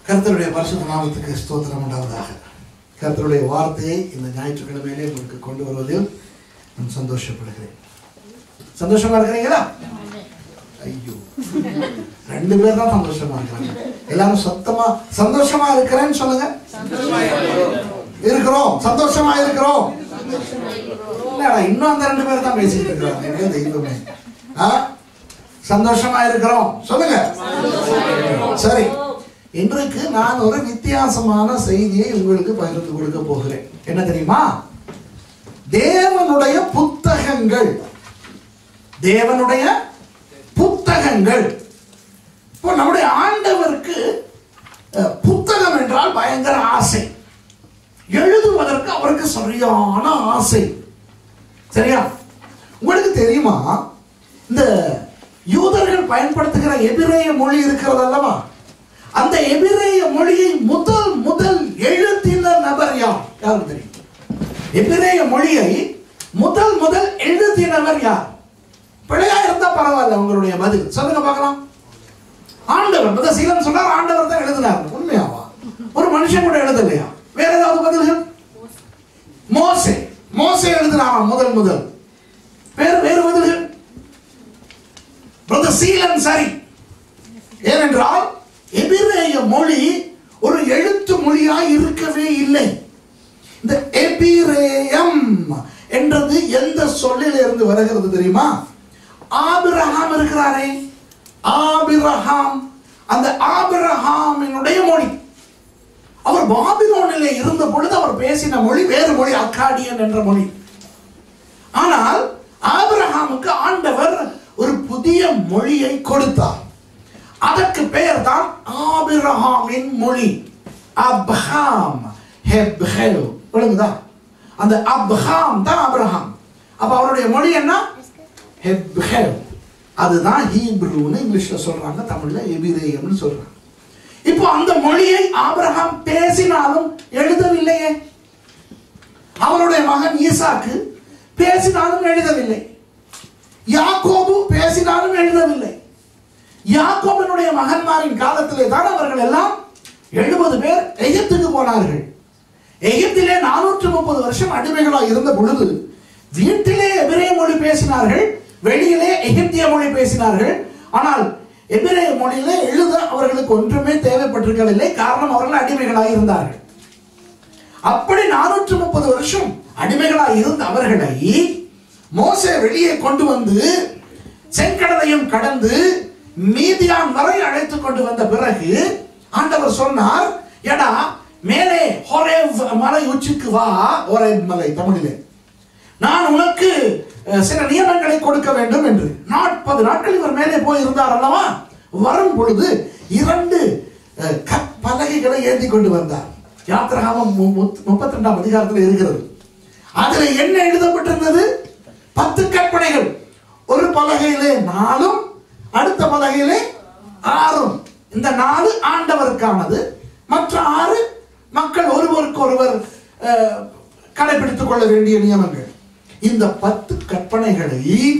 கர்த்தருடைய பரிசுத்த நாமத்துக்கு ஸ்தோத்திரம் உண்டாவதாக கர்த்தருடைய வார்த்தையை இந்த ஞாயிற்றுக்கிழமையிலே உங்களுக்கு கொண்டு வருவதில் நான் சந்தோஷப்படுகிறேன் சந்தோஷமா இருக்கிறீங்களா ஐயோ ரெண்டு பேர் தான் சந்தோஷமா இருக்கிறாங்க எல்லாரும் சத்தமா சந்தோஷமா இருக்கிறேன்னு சொல்லுங்க இருக்கிறோம் சந்தோஷமா இருக்கிறோம் இல்லடா இன்னும் அந்த ரெண்டு பேர் தான் பேசிட்டு இருக்கிறாங்க என்ன தெய்வமே ஆ? சந்தோஷமா இருக்கிறோம் சொல்லுங்க சரி இன்றைக்கு நான் ஒரு வித்தியாசமான செய்தியை உங்களுக்கு பகிர்ந்து கொடுக்க போகிறேன் என்ன தெரியுமா தேவனுடைய புத்தகங்கள் தேவனுடைய புத்தகங்கள் இப்போ நம்முடைய ஆண்டவருக்கு அஹ், புத்தகம் என்றால் பயங்கர ஆசை எழுதுவதற்கு அவருக்கு சரியான ஆசை சரியா உங்களுக்கு தெரியுமா இந்த யூதர்கள் பயன்படுத்துகிற எபிரேய மொழி இருக்கிறது அல்லவா அந்த எபிரேய மொழியை முதல் முதல் எழுதின நபர் யார் யாருக்கு தெரியும் எபிரேய மொழியை முதல் முதல் எழுதினவர் யார் பிழையா இருந்தா பரவாயில்ல உங்களுடைய பதில் சொல்லுங்க பார்க்கலாம் ஆண்டவர் முத சீலம் சொன்னார் ஆண்டவர் தான் எழுதினார் உண்மையாவா ஒரு மனுஷன் கூட எழுதலையா வேற ஏதாவது பதில்கள் மோசே மோசே எழுதினாராம் முதல் முதல் வேறு வேறு பதில்கள் பிரதர் சீலன் சரி ஏனென்றால் எபிரேய மொழி ஒரு எழுத்து மொழியாய் இருக்கவே இல்லை இந்த எபிரேயம் என்றது எந்த சொல்லில் இருந்து வருகிறது தெரியுமா ஆபிரகாம் இருக்கிறாரே ஆபிரகாம் அந்த ஆபிரகாமினுடைய மொழி அவர் பாபிலோனிலே இருந்த பொழுது அவர் பேசின மொழி வேறு மொழி அக்காடியன் என்ற மொழி ஆனால் ஆபிரகாமுக்கு ஆண்டவர் ஒரு புதிய மொழியை கொடுத்தார் அதற்கு பெயர் தான் ஆபிரகாமின் மொழி அப்ஹாம் ஹெப்ஹெல் விளங்குதா அந்த அப்ஹாம் தான் ஆபிரகாம் அப்ப அவருடைய மொழி என்ன ஹெப்ஹெல் அதுதான் ஹீப்ரூன்னு இங்கிலீஷ்ல சொல்றாங்க தமிழ்ல எபிரேயம்னு சொல்றாங்க இப்போ அந்த மொழியை ஆபிரகாம் பேசினாலும் எழுதவில்லையே அவருடைய மகன் ஈசாக்கு பேசினாலும் எழுதவில்லை யாக்கோபு பேசினாலும் எழுதவில்லை யாக்கோபனுடைய மகன்மாரின் காலத்திலே தான் அவர்கள் எல்லாம் எழுபது பேர் எகிப்துக்கு போனார்கள் எகிப்திலே நானூற்று முப்பது வருஷம் அடிமைகளாக இருந்த பொழுது வீட்டிலே எபிரேய மொழி பேசினார்கள் வெளியிலே எகிப்திய மொழி பேசினார்கள் ஆனால் எபிரேய மொழியிலே எழுத அவர்களுக்கு ஒன்றுமே தேவைப்பட்டிருக்கவில்லை காரணம் அவர்கள் அடிமைகளாக இருந்தார்கள் அப்படி நானூற்று முப்பது வருஷம் அடிமைகளாக இருந்த அவர்களை மோசே வெளியே கொண்டு வந்து செங்கடலையும் கடந்து மீதியான் வரை அழைத்து கொண்டு வந்த பிறகு ஆண்டவர் சொன்னார் எடா மேலே ஹொரேவ் மலை உச்சிக்கு வா ஹொரேவ் மலை தமிழிலே நான் உனக்கு அஹ், சில நியமங்களை கொடுக்க வேண்டும் என்று நாற்பது நாட்கள் இவர் மேலே போய் இருந்தார் அல்லவா வரும் பொழுது இரண்டு அஹ், கற்பலகைகளை ஏந்தி கொண்டு வந்தார் யாத்திராகமம் முப்பத்தி ரெண்டாம் அதிகாரத்தில் இருக்கிறது அதுல என்ன எழுதப்பட்டிருந்தது பத்து கற்பனைகள் ஒரு பலகையிலே நாலும் அடுத்த பலகையிலே ஆறும் இந்த நாலு ஆண்டவருக்கானது மற்ற ஆறு மக்கள் ஒருவருக்கு ஒருவர் அஹ், கடைபிடித்துக் கொள்ள வேண்டிய நியமங்கள் இந்த பத்து கற்பனைகளை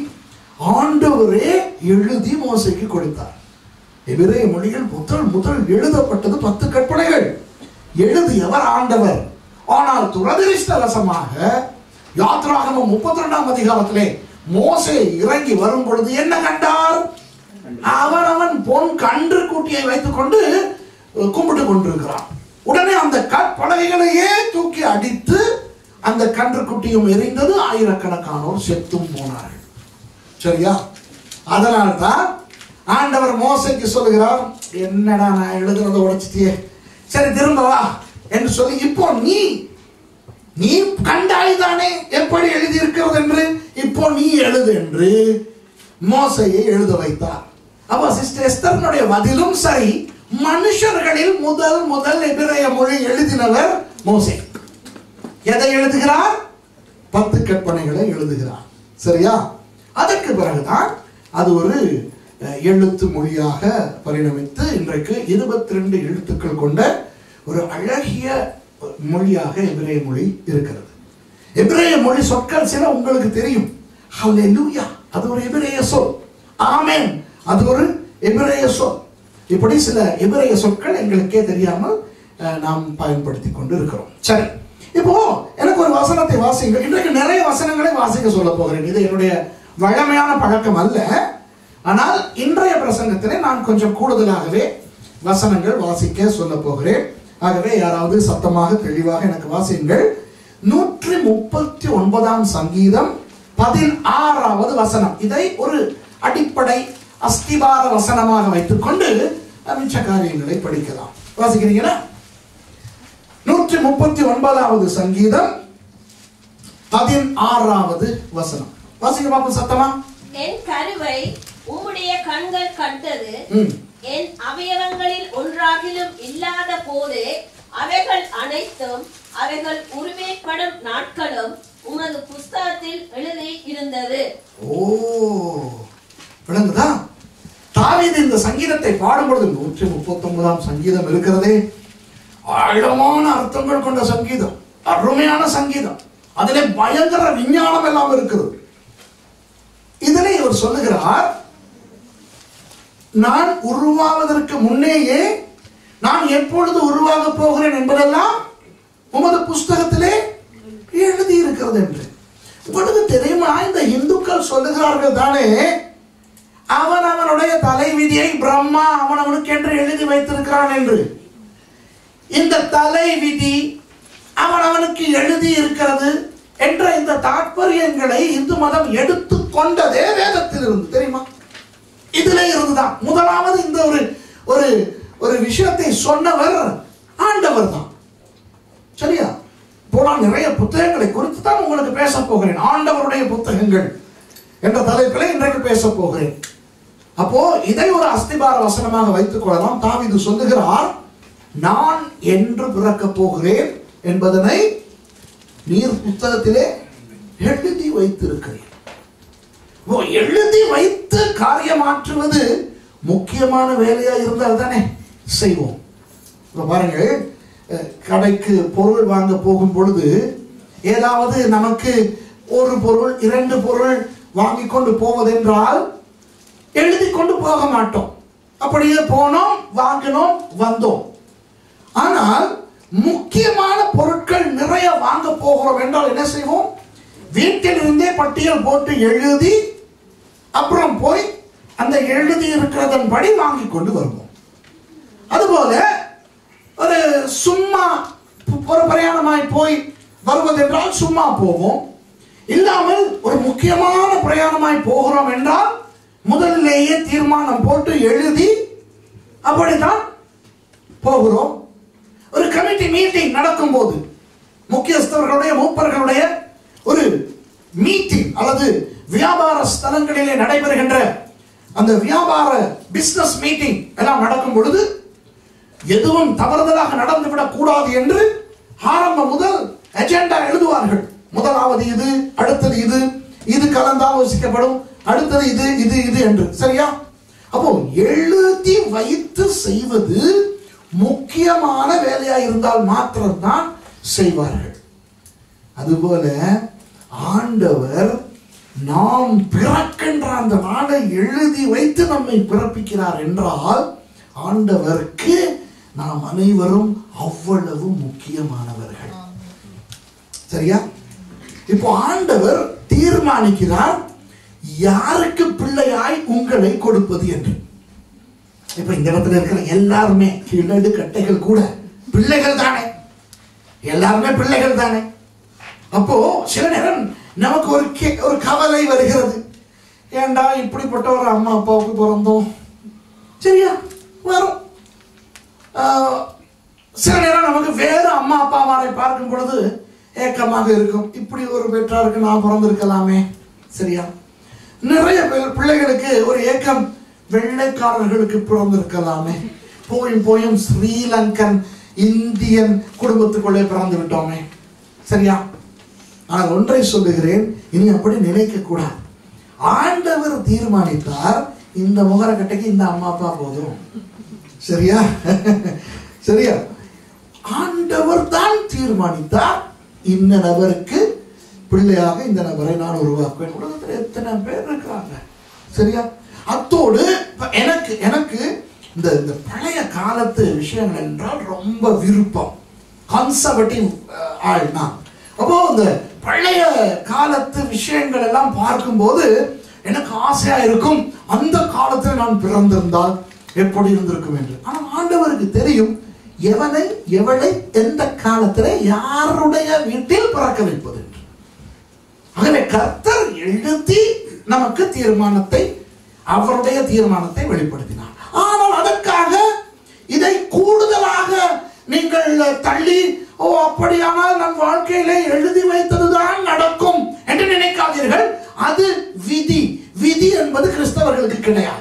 ஆண்டவரே எழுதி மோசைக்கு கொடுத்தார் எபிரேய மொழியில் முதல் முதல் எழுதப்பட்டது பத்து கற்பனைகள் எழுதியவர் ஆண்டவர் ஆனால் துரதிருஷ்டவசமாக யாத்ராகமம் முப்பத்தி ரெண்டாம் அதிகாரத்திலே மோசே இறங்கி வரும் பொழுது என்ன கண்டார் அவன் அவன் பொன் கன்று கூட்டியை வைத்துக் கொண்டு அஹ், கும்பிட்டு கொண்டிருக்கிறான் உடனே அந்த கற்பலகைகளையே தூக்கி அடித்து அந்த கன்று குட்டியும் எரிந்தது ஆயிரக்கணக்கானோர் செத்தும் போனார்கள் சரியா அதனால்தான் ஆண்டவர் மோசைக்கு சொல்லுகிறார் என்னடா நான் எழுதுனதை உடைச்சிட்டியே சரி திரும்ப வா என்று சொல்லி இப்போ நீ நீ கண்டாய் தானே எப்படி எழுதி இருக்கிறது என்று இப்போ நீ எழுது என்று மோசையை எழுத வைத்தார் அப்ப சிஸ்டர் எஸ்தர்னுடைய பதிலும் சரி மனுஷர்களில் முதல் முதல் எபிரேய மொழி எழுதினவர் மோசே எதை எழுதுகிறார் பத்து கற்பனைகளை எழுதுகிறார் சரியா அதற்கு பிறகுதான் அது ஒரு அஹ், எழுத்து மொழியாக பரிணமித்து இன்றைக்கு இருபத்தி ரெண்டு எழுத்துக்கள் கொண்ட ஒரு அழகிய மொழியாக எபிரேய மொழி இருக்கிறது எபிரேய மொழி சொற்கள் சில உங்களுக்கு தெரியும் ஹalleluya அது ஒரு எபிரேய சொல் ஆமென் அது ஒரு எபிரேய சொல் இப்படி சில எபிரேய சொற்கள் எங்களுக்கே தெரியாமல் அஹ், நாம் பயன்படுத்தி கொண்டு இருக்கிறோம் சரி இப்போ எனக்கு ஒரு வசனத்தை வாசிங்க இன்றைக்கு நிறைய வசனங்களை வாசிக்க சொல்ல போகிறேன் இது என்னுடைய வழமையான பழக்கம் அல்ல ஆனால் இன்றைய பிரசங்கத்திலே நான் கொஞ்சம் கூடுதலாகவே வசனங்கள் வாசிக்க சொல்ல போகிறேன் ஆகவே யாராவது சத்தமாக தெளிவாக எனக்கு வாசியுங்கள் நூற்றி முப்பத்தி ஒன்பதாம் சங்கீதம் பதினாறாவது வசனம் இதை ஒரு அடிப்படை அஸ்திபார வசனமாக வைத்துக்கொண்டு மிச்ச காரியங்களை படிக்கலாம் வாசிக்கிறீங்களா நூற்றி முப்பத்தி ஒன்பதாவது சங்கீதம் பதினாறாவது வசனம் வாசிக்க பார்ப்போம் சத்தமா என் கருவை உம்முடைய கண்கள் கண்டது ம். என் அவயவங்களில் ஒன்றாகிலும் இல்லாத போது அவைகள் அனைத்தும் அவைகள் உருவேற்படும் நாட்களும் உமது புஸ்தகத்தில் எழுதி இருந்தது ஓ விளங்குதா தாவீது இந்த சங்கீதத்தை பாடும்பொழுது நூற்றி முப்பத்தி ஒன்பதாம் சங்கீதம் இருக்கிறதே ஆழமான அர்த்தங்கள் கொண்ட சங்கீதம் அருமையான சங்கீதம் அதிலே பயங்கர விஞ்ஞானம் எல்லாம் இருக்கிறது இதிலே இவர் சொல்லுகிறார் நான் உருவாவதற்கு முன்னேயே நான் எப்பொழுது உருவாக போகிறேன் என்பதெல்லாம் உமது புஸ்தகத்திலே எழுதி இருக்கிறது என்று உங்களுக்கு தெரியுமா இந்த இந்துக்கள் சொல்லுகிறார்கள் தானே அவன் அவனுடைய தலைவிதியை பிரம்மா அவன் அவனுக்கு என்று எழுதி வைத்திருக்கிறான் என்று இந்த தலைவிதி அவன் அவனுக்கு எழுதி இருக்கிறது என்ற இந்த தாற்பயங்களை இந்து மதம் எடுத்து கொண்டதே வேதத்தில் இருந்து தெரியுமா இதுல இருந்துதான் முதலாவது இந்த ஒரு ஒரு ஒரு விஷயத்தை சொன்னவர் ஆண்டவர் தான் சரியா போலாம் நிறைய புத்தகங்களை குறித்து தான் உங்களுக்கு பேச போகிறேன் ஆண்டவருடைய புத்தகங்கள் என்ற தலைப்பில் இன்றைக்கு பேச போகிறேன் அப்போ இதை ஒரு அஸ்திபார வசனமாக வைத்துக் கொள்ளலாம் தாவீது சொல்லுகிறார் நான் என்று பிறக்கப் போகிறேன் என்பதனை நீர் புத்தகத்திலே எழுதி வைத்திருக்கிறேன் ஓ எழுதி வைத்து காரியமாற்றுவது முக்கியமான வேலையா இருந்தால் தானே செய்வோம் இப்ப பாருங்கள் அஹ், கடைக்கு பொருள் வாங்க போகும் பொழுது ஏதாவது நமக்கு ஒரு பொருள் இரண்டு பொருள் வாங்கி கொண்டு போவதென்றால் எழுதி கொண்டு போக மாட்டோம் அப்படியே போனோம் வாங்கினோம் வந்தோம் ஆனால் முக்கியமான பொருட்கள் நிறைய வாங்க போகிறோம் என்றால் என்ன செய்வோம் வீட்டில் இருந்தே பட்டியல் போட்டு எழுதி அப்புறம் போய் அந்த எழுதி இருக்கிறதன் படி வாங்கி கொண்டு வருவோம் அதுபோல ஒரு சும்மா ஒரு பிரயாணமாய் போய் வருவதென்றால் சும்மா போவோம் இல்லாமல் ஒரு முக்கியமான பிரயாணமாய் போகிறோம் என்றால் முதலிலேயே தீர்மானம் போட்டு எழுதி அப்படித்தான் போகிறோம் ஒரு கமிட்டி மீட்டிங் நடக்கும்போது முக்கியஸ்தர்களுடைய மூப்பர்களுடைய ஒரு மீட்டிங் அல்லது வியாபார ஸ்தலங்களிலே நடைபெறுகின்ற அந்த வியாபார பிசினஸ் மீட்டிங் எல்லாம் நடக்கும் பொழுது எதுவும் தவறுதலாக நடந்துவிடக் கூடாது என்று ஆரம்பம் முதல் அஜெண்டா எழுதுவார்கள் முதலாவது இது அடுத்தது இது இது கலந்தாலோசிக்கப்படும் அடுத்தது இது இது இது என்று சரியா அப்போ எழுதி வைத்து செய்வது முக்கியமான வேலையா இருந்தால் மாத்திரம்தான் செய்வார்கள் அதுபோல ஆண்டவர் நாம் பிறக்கின்ற அந்த நாளை எழுதி வைத்து நம்மை பிறப்பிக்கிறார் என்றால் ஆண்டவருக்கு நாம் அனைவரும் அவ்வளவு முக்கியமானவர்கள் சரியா இப்போ ஆண்டவர் தீர்மானிக்கிறார் யாருக்கு பிள்ளையாய் உங்களை கொடுப்பது என்று இப்ப இந்த இடத்துல இருக்கிற எல்லாருமே கிழடு கட்டைகள் கூட பிள்ளைகள் தானே எல்லாருமே பிள்ளைகள் தானே அப்போ சில நேரம் நமக்கு ஒரு கே- ஒரு கவலை வருகிறது ஏண்டா இப்படிப்பட்ட ஒரு அம்மா அப்பாவுக்கு பிறந்தோம் சரியா வரும் ஆஹ், சில நேரம் நமக்கு வேறு அம்மா அப்பாமாரை பார்க்கும் பொழுது ஏக்கமாக இருக்கும் இப்படி ஒரு பெற்றாருக்கு நான் பிறந்திருக்கலாமே சரியா நிறைய பிள்- பிள்ளைகளுக்கு ஒரு ஏக்கம் வெள்ளைக்காரர்களுக்கு பிறந்திருக்கலாமே போயும் போயும் ஸ்ரீலங்கன் இந்தியன் குடும்பத்துக்குள்ளே பிறந்து விட்டோமே சரியா ஆனால் ஒன்றை சொல்லுகிறேன் இனி அப்படி நினைக்க கூடாது ஆண்டவர் தீர்மானித்தார் இந்த முகரக்கட்டைக்கு இந்த அம்மா அப்பா போதும் சரியா சரியா ஆண்டவர் தான் தீர்மானித்தார் இந்த நபருக்கு பிள்ளையாக இந்த நபரை நான் உருவாக்குவேன் உலகத்தில் எத்தனை பேர் இருக்கிறாங்க சரியா அத்தோடு இப்ப எனக்கு எனக்கு இந்த இந்த பழைய காலத்து விஷயங்கள் என்றால் ரொம்ப விருப்பம் கன்சர்வேட்டிவ் ஆள் நான் அப்போ இந்த பழைய காலத்து விஷயங்கள் எல்லாம் பார்க்கும்போது எனக்கு ஆசையா இருக்கும் அந்த காலத்தில் நான் பிறந்திருந்தால் எப்படி இருந்திருக்கும் என்று ஆனால் ஆண்டவருக்கு தெரியும் எவனை எவளை எந்த காலத்தில் யாருடைய வீட்டில் பிறக்க வைப்பது என்று ஆகவே கர்த்தர் எழுதி நமக்கு தீர்மானத்தை அவருடைய தீர்மானத்தை வெளிப்படுத்தினார் ஆனால் அதற்காக இதை கூடுதலாக நீங்கள் தள்ளி ஓ அப்படியானால் நம் வாழ்க்கையிலே எழுதி வைத்ததுதான் நடக்கும் என்று நினைக்காதீர்கள் அது விதி விதி என்பது கிறிஸ்தவர்களுக்கு கிடையாது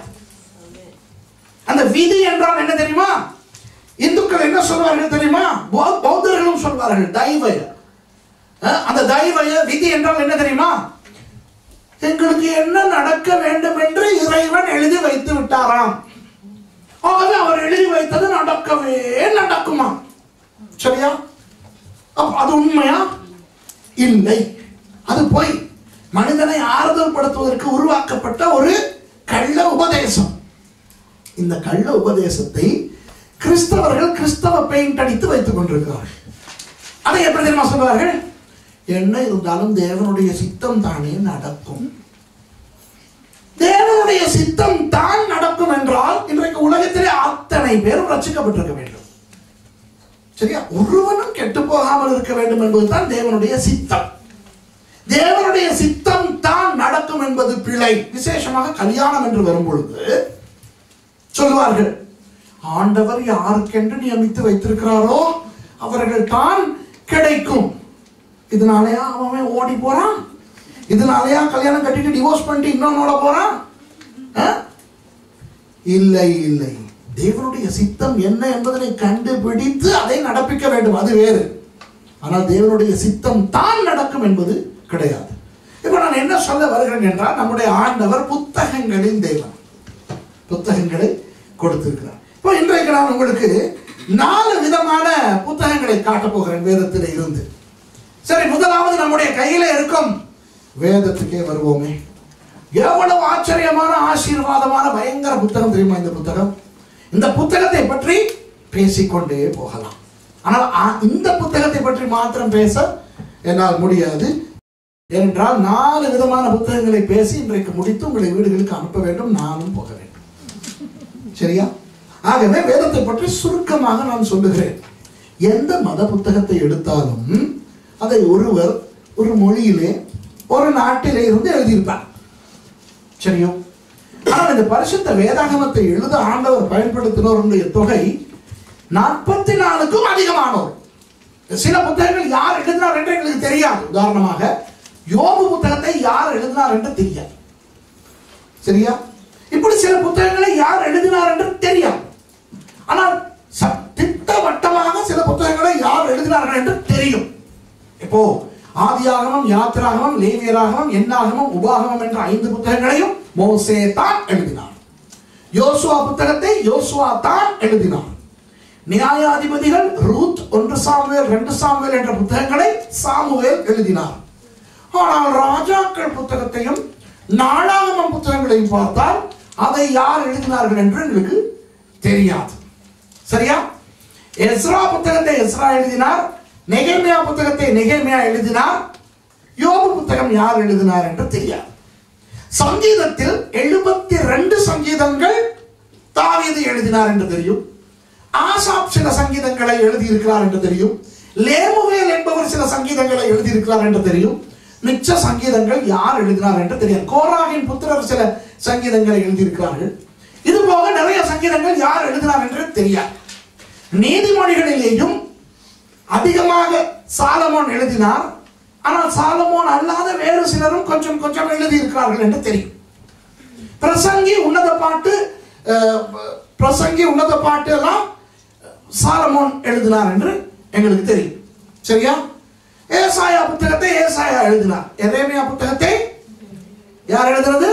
அந்த விதி என்றால் என்ன தெரியுமா இந்துக்கள் என்ன சொல்வார்கள் தெரியுமா பௌ- பௌத்தர்களும் சொல்வார்கள் தெய்வய அஹ், அந்த தெய்வய விதி என்றால் என்ன தெரியுமா எங்களுக்கு என்ன நடக்க வேண்டும் என்று இறைவன் எழுதி வைத்து விட்டாராம் ஆகவே அவர் எழுதி வைத்தது நடக்கவே நடக்குமா சரியா அப்ப அது உண்மையா இல்லை அது போய் மனிதனை ஆறுதல் படுத்துவதற்கு உருவாக்கப்பட்ட ஒரு கள்ள உபதேசம் இந்த கள்ள உபதேசத்தை கிறிஸ்தவர்கள் கிறிஸ்தவ பெயிண்ட் அடித்து வைத்துக் கொண்டிருக்கிறார்கள் அதை எப்படி தெரியுமா சொல்வார்கள் என்ன இருந்தாலும் தேவனுடைய சித்தம் தானே நடக்கும் தேவனுடைய சித்தம் தான் நடக்கும் என்றால் இன்றைக்கு உலகத்திலே அத்தனை பேரும் ரட்சிக்கப்பட்டிருக்க வேண்டும் சரியா ஒருவனும் கெட்டு போகாமல் இருக்க வேண்டும் என்பதுதான் தேவனுடைய சித்தம் தேவனுடைய சித்தம் தான் நடக்கும் என்பது பிழை விசேஷமாக கல்யாணம் என்று வரும் பொழுது சொல்வார்கள் ஆண்டவர் யாருக்கென்று நியமித்து வைத்திருக்கிறாரோ அவர்கள் தான் கிடைக்கும் இதனாலயா அவன் ஓடி போறான் இதனாலயா கல்யாணம் கட்டிட்டு டிவோர்ஸ் பண்ணிட்டு இன்னொன்னோட போறான் ஆ? இல்லை இல்லை தேவனுடைய சித்தம் என்ன என்பதனை கண்டுபிடித்து அதை நடப்பிக்க வேண்டும் அது வேறு ஆனால் தேவனுடைய சித்தம் தான் நடக்கும் என்பது கிடையாது இப்போ நான் என்ன சொல்ல வருகிறேன் என்றால் நம்முடைய ஆண்டவர் புத்தகங்களின் தெய்வம் புத்தகங்களை கொடுத்திருக்கிறார் இப்போ இன்றைக்கு நான் உங்களுக்கு நாலு விதமான புத்தகங்களை காட்டப் போகிறேன் வேதத்தில் இருந்து சரி முதலாவது நம்முடைய கையில இருக்கும் வேதத்துக்கே வருவோமே எவ்வளவு ஆச்சரியமான ஆசீர்வாதமான பயங்கர புத்தகம் தெரியுமா இந்த புத்தகம் இந்த புத்தகத்தை பற்றி பேசிக்கொண்டே போகலாம் ஆனால் ஆ- இந்த புத்தகத்தை பற்றி மாத்திரம் பேச என்னால் முடியாது ஏனென்றால் நாலு விதமான புத்தகங்களை பேசி இன்றைக்கு முடித்து உங்களை வீடுகளுக்கு அனுப்ப வேண்டும் நானும் போக வேண்டும் சரியா ஆகவே வேதத்தை பற்றி சுருக்கமாக நான் சொல்லுகிறேன் எந்த மத புத்தகத்தை எடுத்தாலும் அதை ஒருவர் ஒரு மொழியிலே ஒரு நாட்டிலே இருந்து எழுதியிருப்பார் சரியோ ஆனால் இந்த பரிசுத்த வேதாகமத்தை எழுத ஆண்டவர் பயன்படுத்தினோருடைய தொகை நாற்பத்தி நாலுக்கும் அதிகமானோர் சில புத்தகங்கள் யார் எழுதினார் என்று எங்களுக்கு தெரியாது உதாரணமாக யோபு புத்தகத்தை யார் எழுதினார் என்று தெரியாது சரியா இப்படி சில புத்தகங்களை யார் எழுதினார் என்று தெரியாது ஆனால் ச- திட்டவட்டமாக சில புத்தகங்களை யார் எழுதினார்கள் என்று தெரியும் இப்போ ஆதியாகமம் யாத்திராகமம் லேவியராகமம் எண்ணாகமம் உபாகமம் என்ற ஐந்து புத்தகங்களையும் மோசே தான் எழுதினார் யோசுவா புத்தகத்தை யோசுவா தான் எழுதினார் நியாயாதிபதிகள் ரூத் ஒன்று சாமுவேல் ரெண்டு சாமுவேல் என்ற புத்தகங்களை சாமுவேல் எழுதினார் ஆனால் ராஜாக்கள் புத்தகத்தையும் நாளாகமம் புத்தகங்களையும் பார்த்தால் அதை யார் எழுதினார்கள் என்று எங்களுக்கு தெரியாது சரியா எஸ்ரா புத்தகத்தை எஸ்ரா எழுதினார் நெகேமியா புத்தகத்தை நெகேமியா எழுதினார் யோபு புத்தகம் யார் எழுதினார் என்று தெரியாது சங்கீதத்தில் எழுபத்தி ரெண்டு சங்கீதங்கள் தாவீது எழுதினார் என்று தெரியும் ஆசாப் சில சங்கீதங்களை எழுதியிருக்கிறார் என்று தெரியும் லேமுவேல் என்பவர் சில சங்கீதங்களை எழுதியிருக்கிறார் என்று தெரியும் மிச்ச சங்கீதங்கள் யார் எழுதினார் என்று தெரியும் கோராகின் புத்திரர் சில சங்கீதங்களை எழுதியிருக்கிறார்கள் இது போக நிறைய சங்கீதங்கள் யார் எழுதினார் என்று தெரியாது நீதிமொழிகளிலேயும் அதிகமாக சாலமோன் எழுதினார் ஆனால் சாலமோன் அல்லாத வேறு சிலரும் கொஞ்சம் கொஞ்சம் எழுதியிருக்கிறார்கள் என்று தெரியும் பிரசங்கி உன்னத பாட்டு அஹ், பிரசங்கி உன்னத பாட்டு எல்லாம் சாலமோன் எழுதினார் என்று எங்களுக்கு தெரியும் சரியா ஏசாயா புத்தகத்தை ஏசாயா எழுதினார் எரேமியா புத்தகத்தை யார் எழுதுறது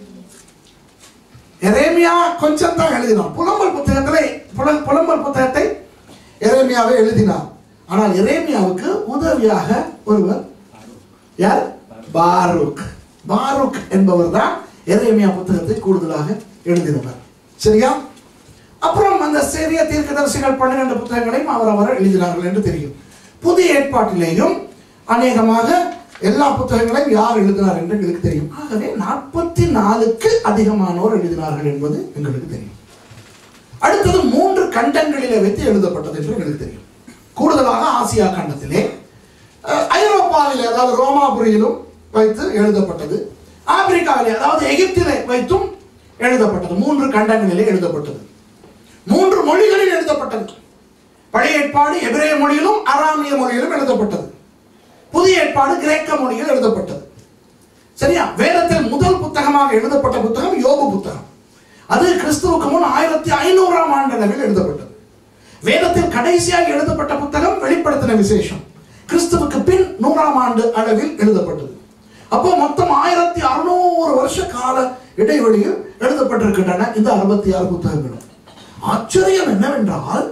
எரேமியா கொஞ்சம் தான் எழுதினார் புலம்பல் புத்தகத்திலே புல- புலம்பல் புத்தகத்தை எரேமியாவை எழுதினார் ஆனால் எரேமியாவுக்கு உதவியாக ஒருவர் யார் பாரூக் பாரூக் என்பவர் தான் எரேமியா புத்தகத்தை கூடுதலாக எழுதினவர் சரியா அப்புறம் அந்த சிறிய தீர்க்கதரிசிகள் பன்னிரண்டு புத்தகங்களையும் அவர் அவர் எழுதினார்கள் என்று தெரியும் புதிய ஏற்பாட்டிலேயும் அநேகமாக எல்லா புத்தகங்களையும் யார் எழுதினார் என்று எங்களுக்கு தெரியும் ஆகவே நாற்பத்தி நாலுக்கு அதிகமானோர் எழுதினார்கள் என்பது எங்களுக்கு தெரியும் அடுத்தது மூன்று கண்டங்களிலே வைத்து எழுதப்பட்டது என்று எங்களுக்கு தெரியும் கூடுதலாக ஆசியா கண்டத்திலே அஹ், ஐரோப்பாவிலே அதாவது ரோமாபுரியிலும் வைத்து எழுதப்பட்டது ஆப்பிரிக்காவிலே அதாவது எகிப்திலே வைத்தும் எழுதப்பட்டது மூன்று கண்டங்களிலே எழுதப்பட்டது மூன்று மொழிகளில் எழுதப்பட்டது பழைய ஏற்பாடு எபிரேய மொழியிலும் அராமிய மொழியிலும் எழுதப்பட்டது புதிய ஏற்பாடு கிரேக்க மொழியில் எழுதப்பட்டது சரியா வேதத்தில் முதல் புத்தகமாக எழுதப்பட்ட புத்தகம் யோபு புத்தகம் அது கிறிஸ்துவுக்கு முன் ஆயிரத்தி ஐநூறாம் ஆண்டளவில் எழுதப்பட்டது வேதத்தில் கடைசியாக எழுதப்பட்ட புத்தகம் வெளிப்படுத்தின விசேஷம் கிறிஸ்துவுக்கு பின் நூறாம் ஆண்டு அளவில் எழுதப்பட்டது அப்போ மொத்தம் ஆயிரத்தி அறுநூறு வருஷ கால இடைவெளியில் எழுதப்பட்டிருக்கின்றன இந்த அறுபத்தி ஆறு புத்தகங்களும் ஆச்சரியம் என்னவென்றால்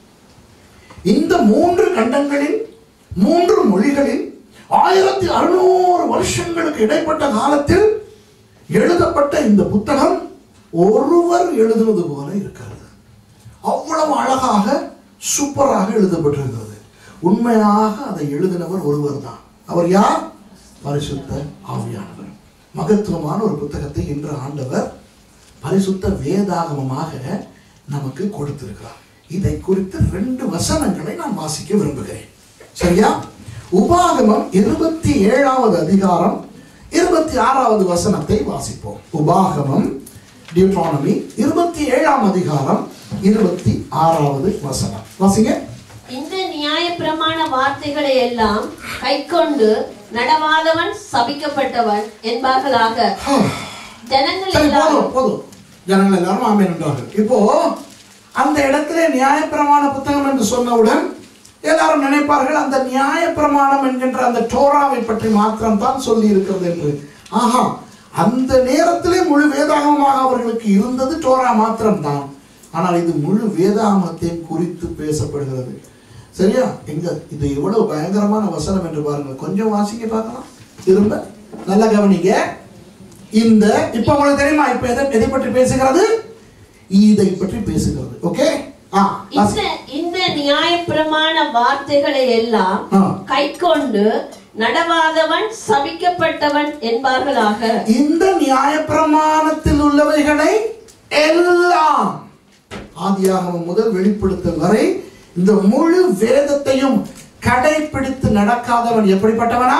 இந்த மூன்று கண்டங்களில் மூன்று மொழிகளில் ஆயிரத்தி அறுநூறு வருஷங்களுக்கு இடைப்பட்ட காலத்தில் எழுதப்பட்ட இந்த புத்தகம் ஒருவர் எழுதுவது போல இருக்கிறது அவ்வளவு அழகாக சூப்பராக எழுதப்பட்டிருக்கிறது உண்மையாக அதை எழுதினவர் ஒருவர் தான் அவர் யார் பரிசுத்த ஆவியானவர் மகத்துவமான ஒரு புத்தகத்தை இன்று ஆண்டவர் பரிசுத்த வேதாகமமாக நமக்கு கொடுத்திருக்கிறார் இதை குறித்து ரெண்டு வசனங்களை நான் வாசிக்க விரும்புகிறேன் சரியா உபாகமம் இருபத்தி ஏழாவது அதிகாரம் இருபத்தி ஆறாவது வசனத்தை வாசிப்போம் உபாகமம் டியூட்ரானமி இருபத்தி ஏழாம் அதிகாரம் இருபத்தி ஆறாவது வசனம் வாசிங்க இந்த நியாயப்பிரமாண வார்த்தைகளை எல்லாம் கைக்கொண்டு நடவாதவன் சபிக்கப்பட்டவன் என்பார்களாக ஜனங்கள் சரி எல்லாம் போதும் போதும் ஜனங்கள் எல்லாரும் ஆமென் என்றார்கள் இப்போ அந்த இடத்துல நியாயப்பிரமாண புத்தகம் என்று சொன்னவுடன் எல்லாரும் நினைப்பார்கள் அந்த நியாயப்பிரமாணம் என்கின்ற அந்த டோராவை பற்றி மாத்திரம் தான் சொல்லி இருக்கிறது என்று ஆஹா அந்த நேரத்திலே முழு வேதாகமமாக அவர்களுக்கு இருந்தது டோரா மாத்திரம்தான் ஆனால் இது முழு வேதாகமத்தையும் குறித்து பேசப்படுகிறது சரியா எங்க இது எவ்வளவு பயங்கரமான வசனம் என்று பாருங்கள் கொஞ்சம் வாசிக்க பார்க்கலாம் திரும்ப நல்லா கவனிங்க இந்த இப்ப உங்களுக்கு தெரியுமா இப்ப எதை எதை பற்றி பேசுகிறது இதை பற்றி பேசுகிறது ஓகே ஆ இந்த இந்த நியாயப்பிரமாண வார்த்தைகளை எல்லாம் ஆ. கைக்கொண்டு நடவாதவன் சபிக்கப்பட்டவன் என்பார்களாக இந்த நியாயப்பிரமாணத்தில் உள்ளவைகளை எல்லாம் ஆதியாகமம் முதல் வெளிப்படுத்தல் வரை இந்த முழு வேதத்தையும் கடைபிடித்து நடக்காதவன் எப்படிப்பட்டவனா